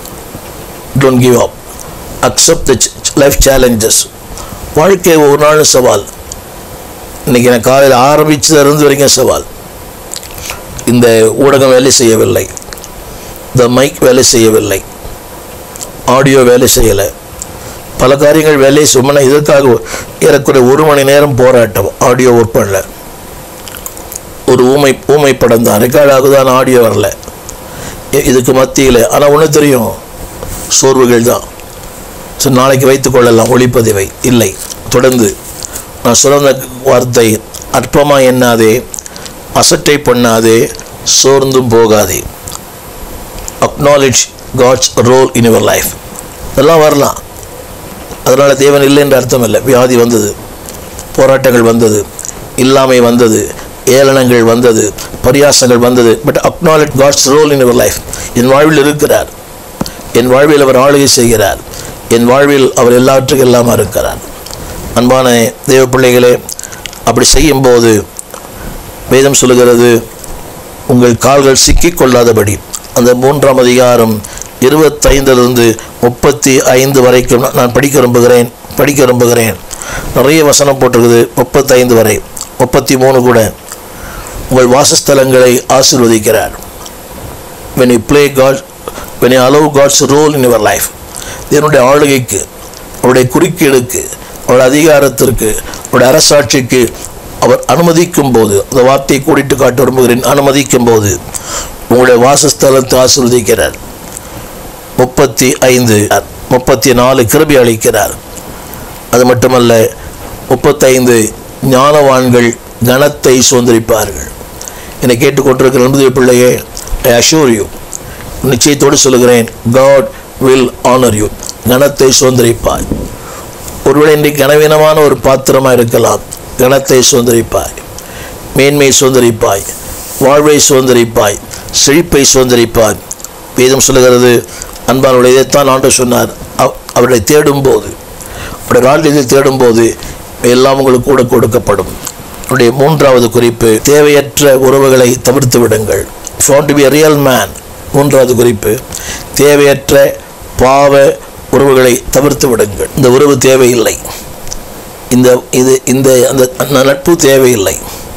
S1: don't give up accept the ch- life challenges வாழ்க்கை ஒவ்வொரு நாளும் சவால் இன்னைக்கு நான் காலையில் ஆரம்பிச்சது இருந்து வரைக்கும் சவால் இந்த ஊடகம் வேலை செய்யவில்லை த மைக் வேலை செய்யவில்லை ஆடியோ வேலை செய்யலை பல காரியங்கள் வேலையை சும்மன இதற்காக ஏறக்குறைய ஒரு மணி நேரம் போராட்டம் ஆடியோ ஒர்க் பண்ணல ஒரு ஊமை ஊமை படம் தான் ரெக்கார்ட் ஆகுதான் ஆடியோ வரல இ- இதுக்கு மத்தியில் ஆனால் ஒன்று தெரியும் சோர்வுகள் தான் ஸோ நாளைக்கு வைத்துக் கொள்ளலாம் ஒளிப்பதிவை இல்லை தொடர்ந்து நான் சொன்ன வார்த்தை அற்பமாக எண்ணாதே அசட்டை பண்ணாதே சோர்ந்தும் போகாதே acknowledge God's role in your life இதெல்லாம் வரலாம் அதனால் தேவன் இல்லை என்ற அர்த்தம் இல்லை வியாதி வந்தது போராட்டங்கள் வந்தது இல்லாமை வந்தது ஏளனங்கள் வந்தது பரியாசங்கள் வந்தது but acknowledge God's role in your life என் வாழ்வில் இருக்கிறார் என் வாழ்வில் அவர் ஆளுகை செய்கிறார் என் வாழ்வில் அவர் எல்லாவற்றுக்கும் எல்லாமா இருக்கிறார் அன்பான தேவ பிள்ளைகளே அப்படி செய்யும்போது வேதம் சொல்லுகிறது உங்கள் கால்கள் சிக்கிக் கொள்ளாதபடி அந்த மூன்றாம் அதிகாரம் இருபத்தைந்திலிருந்து முப்பத்தி ஐந்து வரைக்கும் நான் நான் படிக்க விரும்புகிறேன் படிக்க விரும்புகிறேன் நிறைய வசனம் போட்டிருக்குது முப்பத்தைந்து வரை முப்பத்தி மூணு கூட உங்கள் வாசஸ்தலங்களை ஆசீர்வதிக்கிறார் when you play God when you allow God's role in your life என்னுடைய ஆளுகைக்கு அவருடைய குறுக்கீடுக்கு அவருடைய அதிகாரத்திற்கு அவருடைய அரசாட்சிக்கு அவர் அனுமதிக்கும் போது அந்த வார்த்தையை கூடிட்டு காட்ட விரும்புகிறேன் அனுமதிக்கும் போது உங்களுடைய வாசஸ்தலத்தை ஆசீர்வதிக்கிறார் முப்பத்தி ஐந்து முப்பத்தி நாலு கிருபி அளிக்கிறார் அது மட்டுமல்ல முப்பத்தைந்து ஞானவான்கள் கனத்தை சுதந்திரிப்பார்கள் என்னை கேட்டுக்கொண்டிருக்கிற நண்புதிய பிள்ளையே ஐ அஷூர் யூ நிச்சயத்தோடு சொல்லுகிறேன் காட் வில் ஆனர் யூ கனத்தை சுதந்திரிப்பாய் ஒருவேளை இன்றைக்கு கனவீனமான ஒரு பாத்திரமாக இருக்கலாம் கனத்தை சுதந்திரிப்பாய் மேன்மை சுதந்திரிப்பாய் வாழ்வை சுதந்திரிப்பாய் செழிப்பை சுதந்திரிப்பாய் வேதம் சொல்லுகிறது அன்பானுடைய இதைத்தான் ஆண்டு சொன்னார் அவ- அவரை தேடும்போது அவருடைய ராஜ்யத்தை தேடும்போது எல்லாம் உங்களுக்கு கூட கொடுக்கப்படும் அவருடைய மூன்றாவது குறிப்பு தேவையற்ற உறவுகளை தவிர்த்து விடுங்கள் if want to be real man மூன்றாவது குறிப்பு தேவையற்ற பாவ உறவுகளை தவிர்த்து விடுங்கள் இந்த உறவு தேவையில்லை இந்த இது இந்த அந்த அந்த நட்பு தேவையில்லை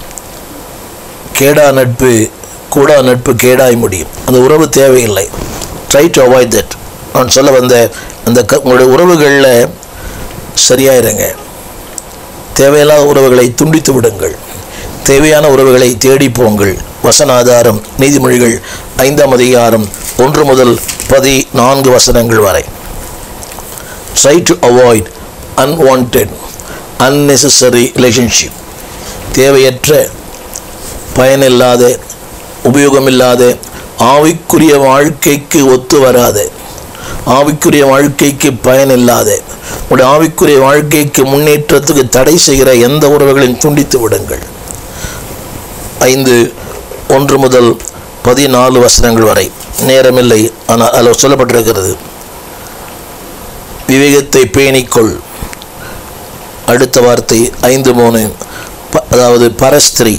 S1: கேடா நட்பு கூடா நட்பு கேடாய் முடியும் அந்த உறவு தேவையில்லை ட்ரை டு அவாய்ட் தட் நான் சொல்ல வந்த அந்த க உங்களுடைய உறவுகளில் சரியாயிருங்க தேவையில்லாத உறவுகளை துண்டித்து விடுங்கள் தேவையான உறவுகளை தேடி போங்கள் வசன ஆதாரம் நீதிமொழிகள் ஐந்தாம் அதிகாரம் ஒன்று முதல் பதினான்கு வசனங்கள் வரை try to avoid unwant unnecessary relationship தேவையற்ற பயனில்லாத உபயோகமில்லாத ஆவிக்குரிய வாழ்க்கைக்கு ஒத்து வராத ஆவிக்குரிய வாழ்க்கைக்கு பயனில்லாத உடைய ஆவிக்குரிய வாழ்க்கைக்கு முன்னேற்றத்துக்கு தடை செய்கிற எந்த உறவுகளையும் துண்டித்து விடுங்கள் ஐந்து ஒன்று முதல் பதினாலு வசனங்கள் வரை நேரமில்லை ஆனால் அதில் சொல்லப்பட்டிருக்கிறது விவேகத்தை பேணிக்கொள் அடுத்த வார்த்தை ஐந்து மூணு ப- அதாவது பரஸ்திரி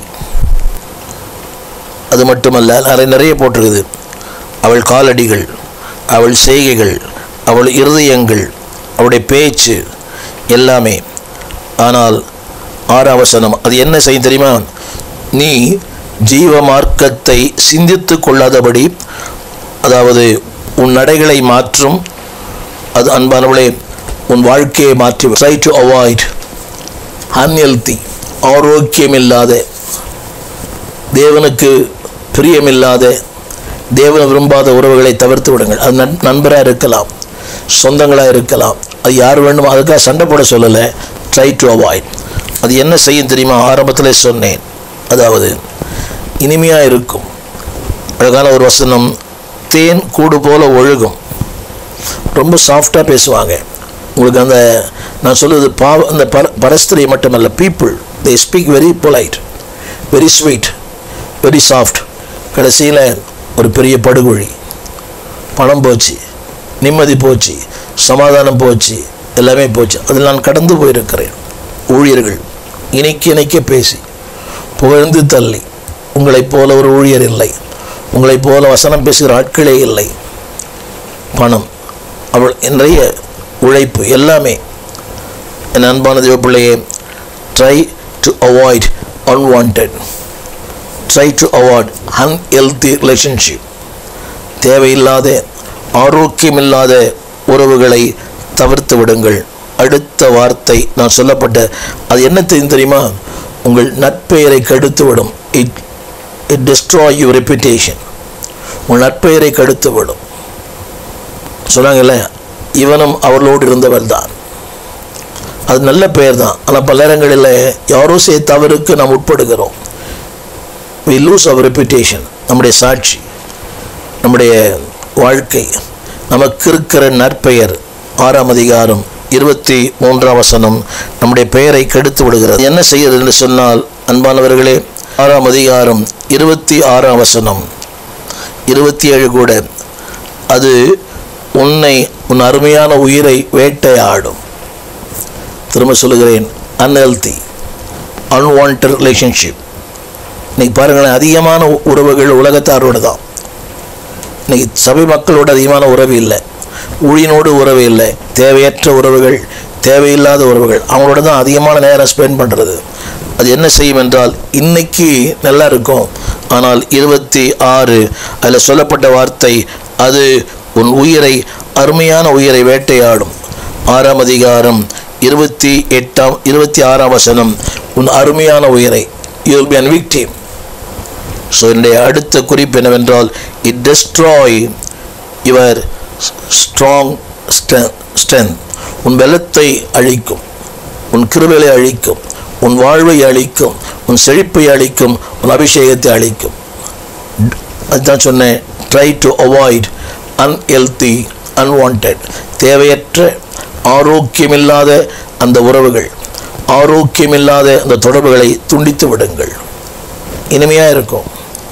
S1: அது மட்டுமல்ல நிறைய நிறைய போட்டிருக்குது அவள் காலடிகள் அவள் செய்கைகள் அவள் இருதயங்கள் அவளுடைய பேச்சு எல்லாமே ஆனால் ஆறாம் வசனம் அது என்ன செய்யும் தெரியுமா நீ ஜீவ மார்க்கத்தை சிந்தித்து கொள்ளாதபடி அதாவது உன் நடைகளை மாற்றும் அது அன்பானவளே உன் வாழ்க்கையை மாற்றி ட்ரை டு அவாய்ட் அன்ஹெல்தி ஆரோக்கியமில்லாத தேவனுக்கு பிரியமில்லாத தேவனை விரும்பாத உறவுகளை தவிர்த்து விடுங்கள் அது நண் நண்பராக இருக்கலாம் சொந்தங்களாக இருக்கலாம் அது யார் வேண்டுமோ அதுக்காக சண்டை போட சொல்லலை ட்ரை டு அவாய்ட் அது என்ன செய்யும் தெரியுமா ஆரம்பத்தில் சொன்னேன் அதாவது இனிமையாக இருக்கும் அழகான ஒரு வசனம் தேன் கூடு போல ஒழுகும் ரொம்ப சாஃப்டாக பேசுவாங்க உங்களுக்கு அந்த நான் சொல்லுவது பாவ அந்த பர பரஸ்திரி மட்டுமல்ல people they speak very polite very sweet very soft கடைசியில் ஒரு பெரிய படுகொழி பணம் போச்சு நிம்மதி போச்சு சமாதானம் போச்சு எல்லாமே போச்சு அதில் நான் கடந்து போயிருக்கிறேன் ஊழியர்கள் இணைக்க இணைக்க பேசி புகழ்ந்து தள்ளி உங்களைப் போல ஒரு ஊழியர் இல்லை உங்களைப் போல வசனம் பேசுகிற ஆட்களே இல்லை பணம் அவள் நிறைய உழைப்பு எல்லாமே என் அன்பான தேவ பிள்ளையே try to avoid unwant try to avoid unhealthy relationship தேவையில்லாத ஆரோக்கியமில்லாத உறவுகளை தவிர்த்து விடுங்கள் அடுத்த வார்த்தை நான் சொல்லப்பட்ட அது என்ன தெரியும் தெரியுமா உங்கள் நட்பெயரை கெடுத்து விடும் it it destroy your reputation உங்கள் நட்பெயரை கெடுத்து விடும் சொன்னாங்கல்ல இவனும் அவர்களோடு இருந்தவர் தான் அது நல்ல பெயர் தான் ஆனால் பல நேரங்களில் யாரோ செய்ய தவறுக்கு நாம் உட்படுகிறோம் வி லூஸ் அவர் ரெப்புடேஷன் நம்முடைய சாட்சி நம்முடைய வாழ்க்கை நமக்கு இருக்கிற நற்பெயர் ஆறாம் அதிகாரம் இருபத்தி மூன்றாம் வசனம் நம்முடைய பெயரை கெடுத்து விடுகிறது என்ன செய்கிறது என்று சொன்னால் அன்பானவர்களே ஆறாம் அதிகாரம் இருபத்தி ஆறாம் வசனம் இருபத்தி ஏழு கூட அது உன்னை உன் அருமையான உயிரை வேட்டையாடும் திரும்ப சொல்லுகிறேன் அன்ஹெல்தி அன்வான்ட் ரிலேஷன்ஷிப் இன்னைக்கு பாருங்களேன் அதிகமான உறவுகள் உலகத்தாரோடு தான் இன்னைக்கு சபை மக்களோட அதிகமான உறவு இல்லை ஊழியனோடு உறவு இல்லை தேவையற்ற உறவுகள் தேவையில்லாத உறவுகள் அவங்களோட தான் அதிகமான நேரம் ஸ்பெண்ட் பண்ணுறது அது என்ன செய்யும் என்றால் இன்னைக்கு நல்லா இருக்கும் ஆனால் இருபத்தி ஆறு அதில் சொல்லப்பட்ட வார்த்தை அது உன் உயிரை அருமையான உயிரை வேட்டையாடும் ஆறாம் அதிகாரம் இருபத்தி எட்டாம் இருபத்தி ஆறாம் வசனம் உன் அருமையான உயிரை you will be an victim so என்னுடைய அடுத்த குறிப்பு என்னவென்றால் it destroy your strong strength உன் பலத்தை அழிக்கும் உன் கிருபலை அழிக்கும் உன் வாழ்வை அழிக்கும் உன் செழிப்பை அழிக்கும் உன் அபிஷேகத்தை அழிக்கும் அதுதான் சொன்னேன் try to avoid unhealthy unwant தேவையற்ற ஆரோக்கியமில்லாத அந்த உறவுகள் ஆரோக்கியமில்லாத அந்த தொடர்புகளை துண்டித்து விடுங்கள் இனிமையாக இருக்கும்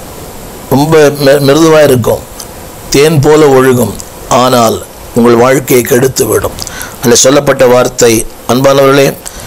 S1: ரொம்ப மிருதுவாக இருக்கும் தேன் போல ஒழுகும் ஆனால் உங்கள் வாழ்க்கையை கெடுத்து விடும் அதில் சொல்லப்பட்ட வார்த்தை அன்பானவர்களே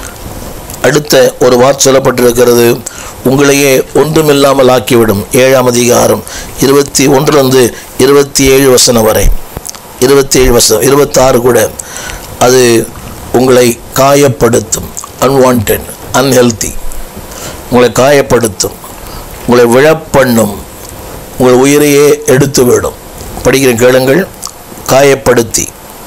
S1: அடுத்த ஒரு வார்த்தை சொல்லப்பட்டிருக்கிறது உங்களையே ஒன்றுமில்லாமல் ஆக்கிவிடும் ஏழாம் அதிகாரம் இருபத்தி ஒன்றிலிருந்து இருபத்தி ஏழு வசனம் வரை இருபத்தி ஏழு வசனம் இருபத்தாறு கூட அது உங்களை காயப்படுத்தும் அன்வான்ட் அன்ஹெல்தி உங்களை காயப்படுத்தும் உங்களை விழப்பண்ணும் உங்கள் உயிரையே எடுத்து விடும் படிக்கிற கேளுங்கள் காயப்படுத்தி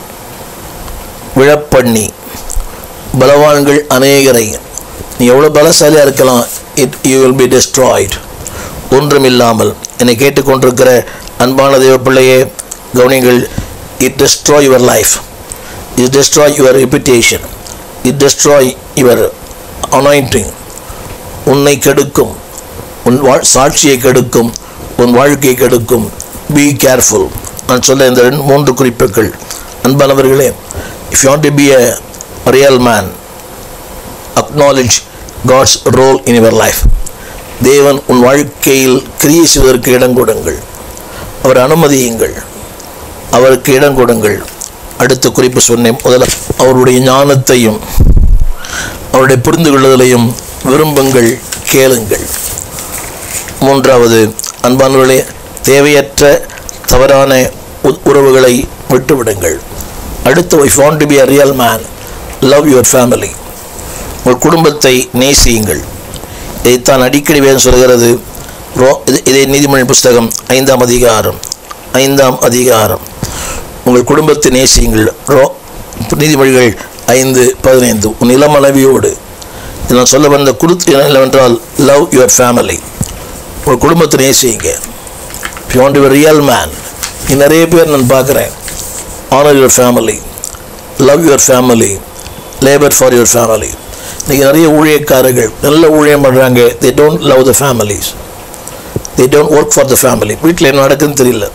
S1: விழப்பண்ணி பலவான்கள் அநேகரை நீ எவ்வளோ பலசாலியாக இருக்கலாம் it you will be destroyed ஒன்றுமில்லாமல் என்னை கேட்டுக்கொண்டிருக்கிற அன்பான தேவ பிள்ளையே கவனிங்கள் it destroy your life it destroy your reputation it destroy your anointing உன்னை கெடுக்கும் உன் வாழ் சாட்சியை கெடுக்கும் உன் வாழ்க்கையை கெடுக்கும் பி கேர்ஃபுல் நான் சொல்ல இந்த ரெண்டு மூன்று குறிப்புகள் அன்பானவர்களே if you want to be a real man acknowledge God's role in your life தேவன் உன் வாழ்க்கையில் கிரியை செய்வதற்கு இடம் கொடுங்கள் அவர் அனுமதியுங்கள் அவருக்கு இடம் கொடுங்கள் அடுத்த குறிப்பு சொன்னேன் முதல்ல அவருடைய ஞானத்தையும் அவருடைய புரிந்து கொள்ளுதலையும் விரும்புங்கள் கேளுங்கள் மூன்றாவது அன்பானவர்களே தேவையற்ற தவறான உ- உறவுகளை விட்டுவிடுங்கள் அடுத்து if want to be a real man love your family உங்கள் குடும்பத்தை நேசியுங்கள் இதைத்தான் அடிக்கடி வேதம் சொல்கிறது ரோ இது இதை நீதிமொழி புஸ்தகம் ஐந்தாம் அதிகாரம் ஐந்தாம் அதிகாரம் உங்கள் குடும்பத்தை நேசியுங்கள் ரோ நீதிமொழிகள் ஐந்து பதினைந்து உன் இளமனைவியோடு இது நான் சொல்ல வந்த குருத்து என்னவென்றால் லவ் யுவர் ஃபேமிலி உங்கள் குடும்பத்தை நேசிங்க you want your real man நீ நிறைய பேர் நான் பார்க்குறேன் honour your family love your family labour for your family இன்றைக்கி நிறைய ஊழியக்காரர்கள் நல்ல ஊழியம் பண்ணுறாங்க they don't love the families they don't work for the family வீட்டில் என்ன நடக்குதுன்னு தெரியல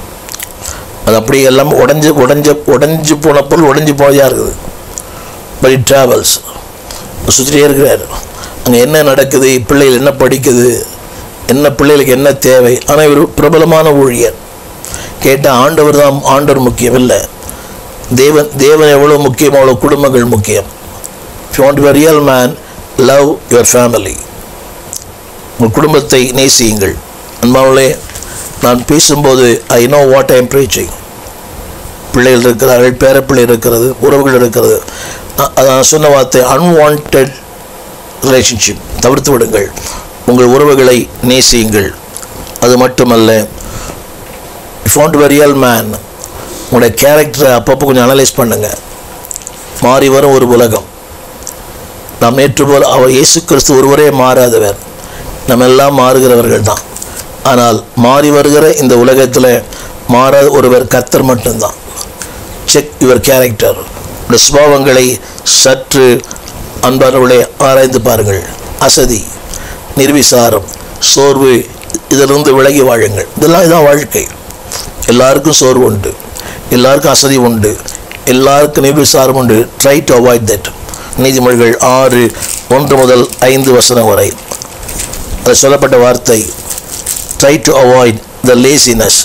S1: அது அப்படியே எல்லாம் உடஞ்சி உடஞ்ச உடஞ்சி போன பொருள் உடஞ்சி போயா இருக்குது பட் இட் ட்ராவல்ஸ் சுற்றிட்டே இருக்கிறார் அங்கே என்ன நடக்குது பிள்ளைகள் என்ன படிக்குது என்ன பிள்ளைகளுக்கு என்ன தேவை ஆனால் இவர் பிரபலமான ஊழியர் கேட்டால் ஆண்டவர் தான் ஆண்டவர் முக்கியம் இல்லை தேவன் தேவன் எவ்வளோ முக்கியம் அவ்வளோ குடும்பங்கள் முக்கியம் if you want your real man love your family உங்கள் குடும்பத்தை நேசியுங்கள் அன்பாவளே நான் பேசும்போது I know what I am preaching பிள்ளைகள் இருக்கிறார்கள் பேரப்பிள்ளை இருக்கிறது உறவுகள் இருக்கிறது அ- அது நான் சொன்ன வார்த்தை அன்வான்ட் ரிலேஷன்ஷிப் தவிர்த்து விடுங்கள் உங்கள் உறவுகளை நேசியுங்கள் அது மட்டுமல்ல if found to real man உங்களுடைய கேரக்டரை அப்பப்போ கொஞ்சம் அனலைஸ் பண்ணுங்க மாறி வரும் ஒரு உலகம் நாம் நேற்று போல் அவர் இயேசு கிறிஸ்து ஒருவரே மாறாதவர் நம்ம எல்லாம் மாறுகிறவர்கள் தான் ஆனால் மாறி வருகிற இந்த உலகத்தில் மாறாத ஒருவர் கர்த்தர் மட்டும்தான் செக் யுவர் கேரக்டர் உடைய சுபாவங்களை சற்று அன்பானவர்களே ஆராய்ந்து பாருங்கள் அசதி நிர்விசாரம் சோர்வு இதிலிருந்து விலகி வாழுங்கள் இதெல்லாம் இதான் வாழ்க்கை எல்லாருக்கும் சோர்வு உண்டு எல்லாருக்கும் அசதி உண்டு எல்லாருக்கும் நிர்விசாரம் உண்டு ட்ரை டு அவாய்ட் தட் நீதிமொழிகள் ஆறு ஒன்று முதல் ஐந்து வசனம் வரை அது சொல்லப்பட்ட வார்த்தை try to avoid the laziness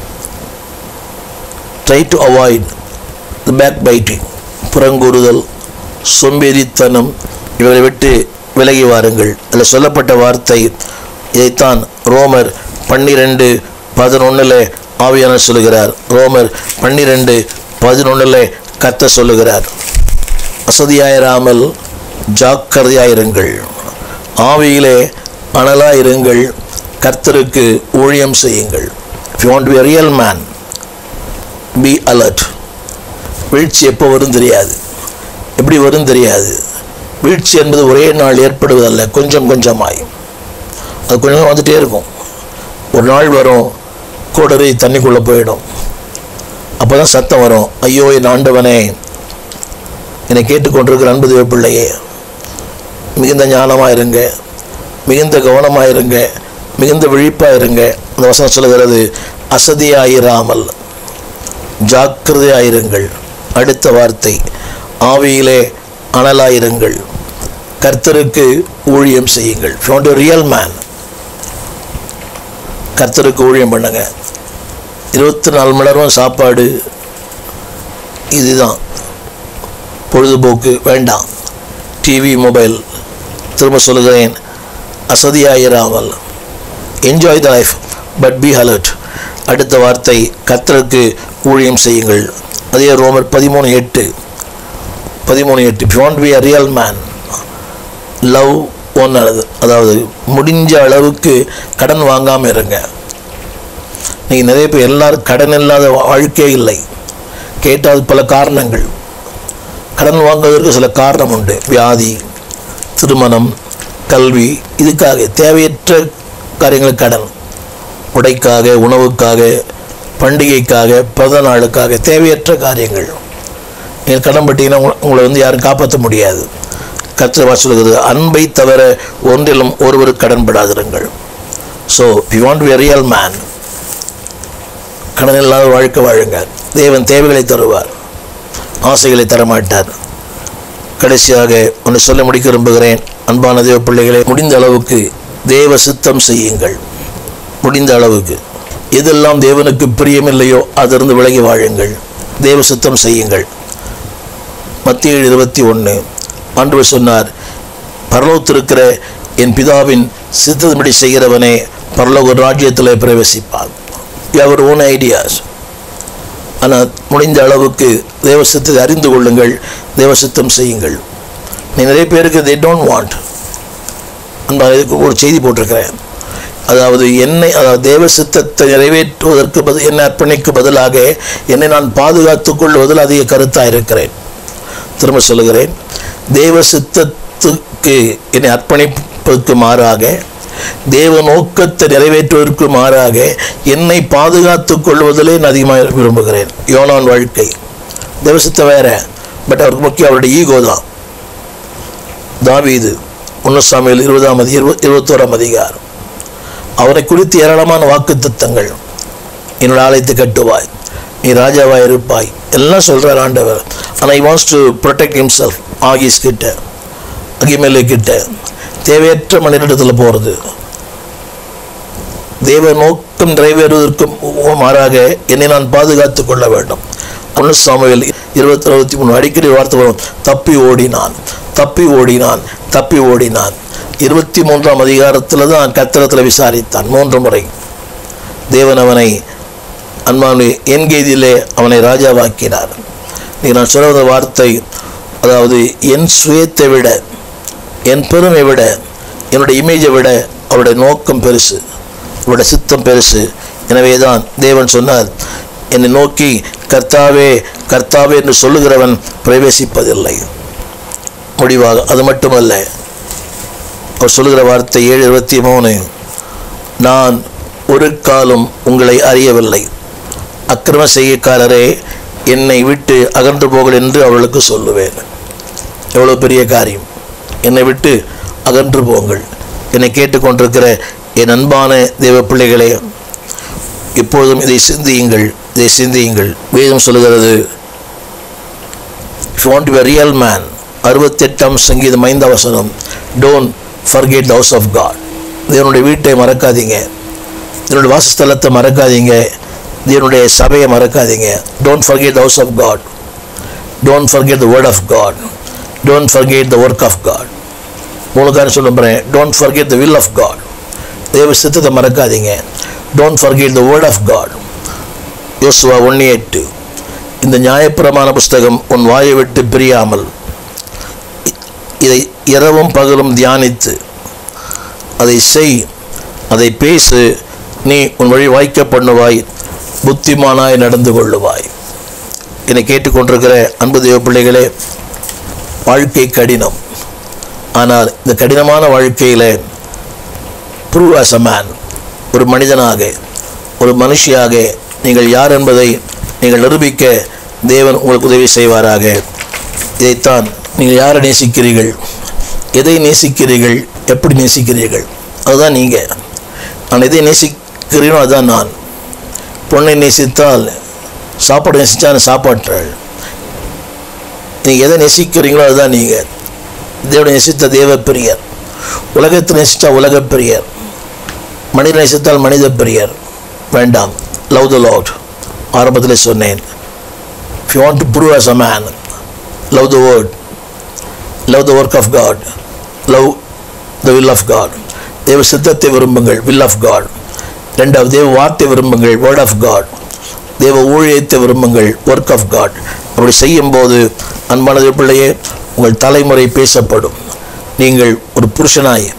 S1: try to avoid the backbiting புறங்கூறுதல் சோம்பேறித்தனம் இவர்களை விட்டு விலகி வாருங்கள் அதில் சொல்லப்பட்ட வார்த்தை இதைத்தான் ரோமர் பன்னிரெண்டு பதினொன்றில் ஆவியானவர் சொல்லுகிறார் ரோமர் பன்னிரெண்டு பதினொன்றில் கத்த சொல்லுகிறார் அசதியாயிராமல் ஜாக்கிரதையாயிருங்கள் ஆவியிலே அனலாயிருங்கள் கர்த்தருக்கு ஊழியம் செய்யுங்கள் if you want to be a real man be alert வீழ்ச்சி எப்போ வரும் தெரியாது எப்படி வரும் தெரியாது வீழ்ச்சி என்பது ஒரே நாள் ஏற்படுவதல்ல கொஞ்சம் கொஞ்சமாய் அது கொஞ்சம் வந்துட்டே இருக்கும் ஒரு நாள் வரும் கூடரை தண்ணிக்குள்ளே போயிடும் அப்போ தான் சத்தம் வரும் ஐயோ என் ஆண்டவனே என்னை கேட்டுக்கொண்டிருக்கிற அன்பு தேவ பிள்ளையே மிகுந்த ஞானமாக இருங்க மிகுந்த கவனமாக இருங்க மிகுந்த விழிப்பாக இருங்க அந்த வசனம் சொல்லுகிறது அசதியாயிராமல் ஜாக்கிரதையாயிருங்கள் அடுத்த வார்த்தை ஆவியிலே அனலாயிருங்கள் கர்த்தருக்கு ஊழியம் செய்யுங்கள் ஃபவுண்ட் ரியல் மேன் கர்த்தருக்கு ஊழியம் பண்ணுங்க இருபத்தி நாலு மணி நேரம் சாப்பாடு இதுதான் பொழுதுபோக்கு வேண்டாம் டிவி மொபைல் திரும்ப சொல்லுகிறேன் அசதியாயிராமல் enjoy the life but be alert அடுத்த வார்த்தை கர்த்தருக்கு ஊழியம் செய்யுங்கள் அதே ரோமர் பதிமூணு எட்டு பதிமூணு எட்டு if you want to be a real man love one அல்லது அதாவது முடிஞ்ச அளவுக்கு கடன் வாங்காமல் இருங்க நீங்கள் நிறைய பேர் எல்லாரும் கடன் இல்லாத வாழ்க்கையே இல்லை கேட்டால் பல காரணங்கள் கடன் வாங்குவதற்கு சில காரணம் உண்டு வியாதி திருமணம் கல்வி இதுக்காக தேவையற்ற காரியங்களுக்கு கடன் உடைக்காக உணவுக்காக பண்டிகைக்காக பிறந்த நாளுக்காக தேவையற்ற காரியங்கள் நீங்கள் கடன் பட்டீங்கன்னா உங்களை- உங்களை வந்து யாரும் காப்பாற்ற முடியாது கத்திர சொல்கிறது அன்பை தவிர ஒன்றிலும் ஒருவர் கடன்படாதிருங்கள் so we want to real man கடன் இல்லாத வாழ்க்கை வாழுங்க தேவன் தேவைகளை தருவார் ஆசைகளை தரமாட்டார் கடைசியாக ஒன்று சொல்ல முடிக்க விரும்புகிறேன் அன்பான தேவ பிள்ளைகளை முடிந்த அளவுக்கு தேவ சித்தம் செய்யுங்கள் முடிந்த அளவுக்கு எதெல்லாம் தேவனுக்கு பிரியமில்லையோ அதிலிருந்து விலகி வாழுங்கள் தேவ சித்தம் செய்யுங்கள் மத்திய இருபத்தி ஒன்று ஆண்டவர் சொன்னார் பரலோகத்திருக்கிற என் பிதாவின் சித்தத்தின்படி செய்கிறவனே பரலோக ராஜ்யத்தில் பிரவேசிப்பான் அவர் ஓன் ஐடியாஸ் ஆனால் முடிந்த அளவுக்கு தேவ சித்தத்தை அறிந்து கொள்ளுங்கள் தேவ சித்தம் செய்யுங்கள் நீ நிறைய பேருக்கு they don't want நான் இதுக்கு ஒரு செய்தி போட்டிருக்கிறேன் அதாவது என்னை அதாவது தேவ சித்தத்தை நிறைவேற்றுவதற்கு பதில் என்னை அர்ப்பணிக்கும் பதிலாக என்னை நான் பாதுகாத்துக் கொள்வதில் அதிக கருத்தாக இருக்கிறேன் திரும்ப சொல்லுகிறேன் தேவ சித்தத்துக்கு என்னை அர்ப்பணிப்பதற்கு மாறாக தேவ நோக்கத்தை நிறைவேற்றுவதற்கு மாறாக என்னை பாதுகாத்துக் கொள்வதிலே நான் அதிகமாக விரும்புகிறேன் யோனான் வாழ்க்கை தேவசித்தம் வேற பட் அவருக்கு முக்கியம் அவருடைய ஈகோ தான் தாவீது ஒன்று சாமியில் இருபதாம் அதி இருப இருபத்தோராம் அதிகாரம் அவரை குறித்து ஏராளமான வாக்கு தத்தங்கள் என்னோட ஆலயத்தை கட்டுவாய் நீ ராஜாவாய் இருப்பாய் எல்லாம் சொல்கிறார் ஆண்டவர் ஆனால் I wants to protect himself Achish கிட்ட அகிமேலே கிட்ட தேவையற்ற மனிதத்தில் போகிறது தேவ நோக்கம் நிறைவேறுவதற்கும் மாறாக என்னை நான் பாதுகாத்துக் கொள்ள வேண்டும் ஒன்று சாமுவேல் இருபத்தி இருபத்தி மூணு அடிக்கடி வார்த்தை வரும் தப்பி ஓடினான் தப்பி ஓடினான் தப்பி ஓடினான் இருபத்தி மூன்றாம் அதிகாரத்தில் தான் கத்திரத்தில் விசாரித்தான் மூன்று முறை தேவன் அவனை அன்பானே என் கீதியிலே அவனை ராஜாவாக்கினார் நீ நான் சொல்லுற வார்த்தை அதாவது என் சுயத்தை விட என் பெருமை விட என்னுடைய இமேஜை விட அவருடைய நோக்கம் பெருசு அவருடைய சித்தம் பெருசு எனவேதான் தேவன் சொன்னார் என்னை நோக்கி கர்த்தாவே கர்த்தாவே என்று சொல்லுகிறவன் பிரவேசிப்பதில்லை முடிவாக அது மட்டுமல்ல அவர் சொல்லுகிற வார்த்தை ஏழு இருபத்தி மூணு நான் ஒரு காலம் உங்களை அறியவில்லை அக்கிரம செய்யக்காரரே என்னை விட்டு அகன்று போங்கள் என்று அவளுக்கு சொல்லுவேன் எவ்வளோ பெரிய காரியம் என்னை விட்டு அகன்று போங்கள் என்னை கேட்டுக்கொண்டிருக்கிற என் அன்பான தேவ பிள்ளைகளே இப்பொழுதும் இதை சிந்தியுங்கள் இதை சிந்தியுங்கள் வேதம் சொல்லுகிறது if want to real man அறுபத்தெட்டாம் சங்கீதம் ஐந்தாம் வசனம் don't forget house of God தேவனுடைய வீட்டை மறக்காதீங்க தேவனுடைய வாசஸ்தலத்தை மறக்காதீங்க தேவனுடைய சபையை மறக்காதீங்க don't forget house of God don't forget the word of God don't forget the work of God மூலக்காரன் சொல்ல போகிறேன் don't forget the will of God தேவ சித்தத்தை மறக்காதீங்க don't forget the word of God யோசுவா ஒன்று எட்டு இந்த நியாயப்பிரமாண புஸ்தகம் உன் வாயை விட்டு பிரியாமல் இ- இதை இரவும் பகலும் தியானித்து அதை செய் அதை பேசு நீ உன் வழி வாய்க்க பண்ணுவாய் புத்திமானாய் நடந்து கொள்ளுவாய் என்னை கேட்டுக்கொண்டிருக்கிற அன்பு தேவ பிள்ளைகளே வாழ்க்கை கடினம் ஆனால் இந்த கடினமான வாழ்க்கையில் ப்ரூவ் as a மேன் ஒரு மனிதனாக ஒரு மனுஷியாக நீங்கள் யார் என்பதை நீங்கள் நிரூபிக்க தேவன் உங்களுக்கு உதவி செய்வாராக இதைத்தான் நீங்கள் யாரை நேசிக்கிறீர்கள் எதை நேசிக்கிறீர்கள் எப்படி நேசிக்கிறீர்கள் அதுதான் நீங்கள் நான் எதை நேசிக்கிறீனோ அதுதான் நான் பொண்ணை நேசித்தால் சாப்பாடு நேசித்தால் சாப்பாட்டாள் நீங்கள் எதை நேசிக்கிறீங்களோ அதுதான் நீங்கள் தேவனை நேசித்த தேவ பிரியர் உலகத்தை நேசித்தா உலக பிரியர் மனித நேசித்தால் மனித பிரியர் வேண்டாம் லவ் த லாட் ஆரம்பத்தில் சொன்னேன் if you want to prove as a man love the word love the work of god love the will of god தேவ சித்தத்தை விரும்புங்கள் will of god ரெண்டாவது தேவ வார்த்தை விரும்புங்கள் word of god தேவ ஊழியத்தை விரும்புங்கள் ஒர்க் ஆஃப் காட் அப்படி செய்யும்போது அன்பானது பிள்ளையே உங்கள் தலைமுறை பேசப்படும் நீங்கள் ஒரு புருஷனாய்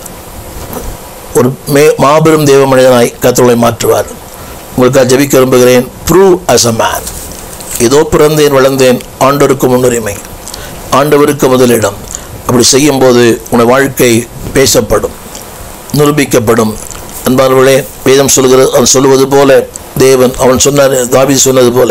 S1: ஒரு மே மாபெரும் தேவ மனிதனாய் கத்தோலை மாற்றுவார் உங்களுக்காக ஜெபிக்க விரும்புகிறேன் ப்ரூவ் அஸ் அ மேன் இதோ பிறந்தேன் வளர்ந்தேன் ஆண்டவருக்கு முன்னுரிமை ஆண்டவருக்கு முதலிடம் அப்படி செய்யும்போது உங்கள் வாழ்க்கை பேசப்படும் நிரூபிக்கப்படும் அன்பானவர்களே வேதம் சொல்கிறது அவன் சொல்லுவது போல தேவன் அவன் சொன்னார் தாவீது சொன்னது போல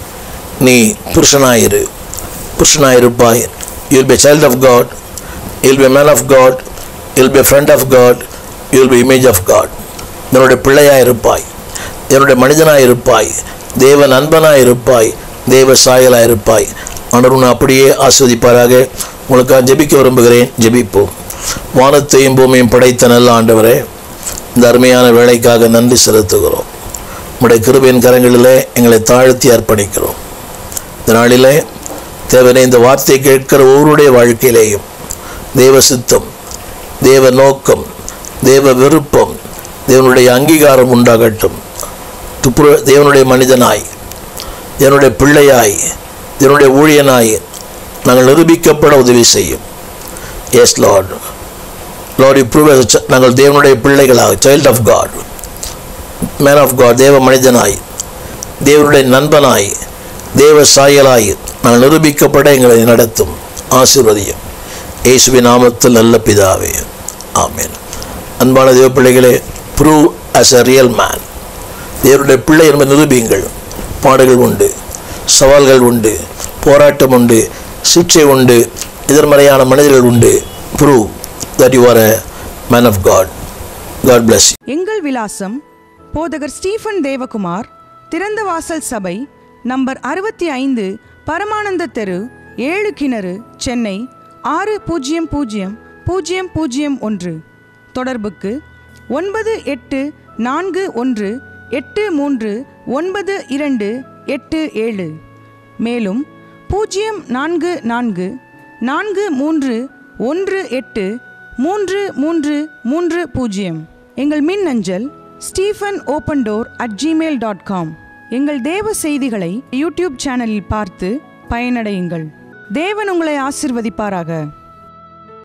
S1: நீ புருஷனாயிரு புருஷனாயிருப்பாய் you'll be child of God you'll be man of God you'll be friend of God you'll be image of God என்னுடைய பிள்ளையாக இருப்பாய் என்னுடைய மனிதனாக இருப்பாய் தேவ நண்பனாக இருப்பாய் தேவ சாயலாக இருப்பாய் ஆண்டவர் உன்னை அப்படியே ஆஸ்வதிப்பாராக உங்களுக்காக ஜெபிக்க விரும்புகிறேன் ஜெபிப்போம் வானத்தையும் பூமியும் படைத்த நல்ல ஆண்டவரே இந்த அருமையான வேலைக்காக நன்றி செலுத்துகிறோம் உம்முடைய கிருபையின் கரங்களிலே எங்களை தாழ்த்தி அர்ப்பணிக்கிறோம் இந்த நாளிலே தேவனே இந்த வார்த்தை கேட்கிற ஒவ்வொருடைய வாழ்க்கையிலேயும் தேவ சித்தம் தேவ நோக்கம் தேவ விருப்பம் தேவனுடைய அங்கீகாரம் உண்டாகட்டும் துப்புர தேவனுடைய மனிதனாய் தேவனுடைய பிள்ளையாய் தேவனுடைய ஊழியனாய் நாங்கள் நிரூபிக்கப்பட உதவி செய்யும் எஸ் லார்ட் லார்ட் இப்ரூவ் நாங்கள் தேவனுடைய பிள்ளைகளாக child of God man of God தேவ மனிதனாய் தேவனுடைய நண்பனாய் தேவ சாயலாய் நாங்கள் நிரூபிக்கப்பட எங்களை நடத்தும் ஆசீர்வதியும் இயேசுவின் நாமத்தில் நல்ல பிதாவே ஆமென் அன்பான தேவ பிள்ளைகளே prove as a real man தேவனுடைய பிள்ளை என்பதை நிரூபியுங்கள் பாடுகள் உண்டு சவால்கள் உண்டு போராட்டம் உண்டு சிக்ஷை உண்டு எதிர்மறையான மனிதர்கள் உண்டு prove that you are a man of God God bless you
S2: எங்கள் விலாசம் போதகர் ஸ்டீஃபன் தேவகுமார் திறந்த வாசல் சபை நம்பர் அறுபத்தி ஐந்து பரமானந்த தெரு ஏழு கிணறு சென்னை ஆறு பூஜ்ஜியம் பூஜ்ஜியம் பூஜ்ஜியம் பூஜ்ஜியம் ஒன்று தொடர்புக்கு ஒன்பது எட்டு நான்கு ஒன்று எட்டு மூன்று ஒன்பது இரண்டு எட்டு ஏழு மேலும் பூஜ்ஜியம் நான்கு நான்கு நான்கு மூன்று ஒன்று எட்டு மூன்று மூன்று மூன்று பூஜ்ஜியம் எங்கள் மின் அஞ்சல் Stephen open door at Gmail dot com எங்கள் தேவ செய்திகளை யூடியூப் சேனலில் பார்த்து பயனடையுங்கள் தேவன் உங்களை ஆசிர்வதிப்பாராக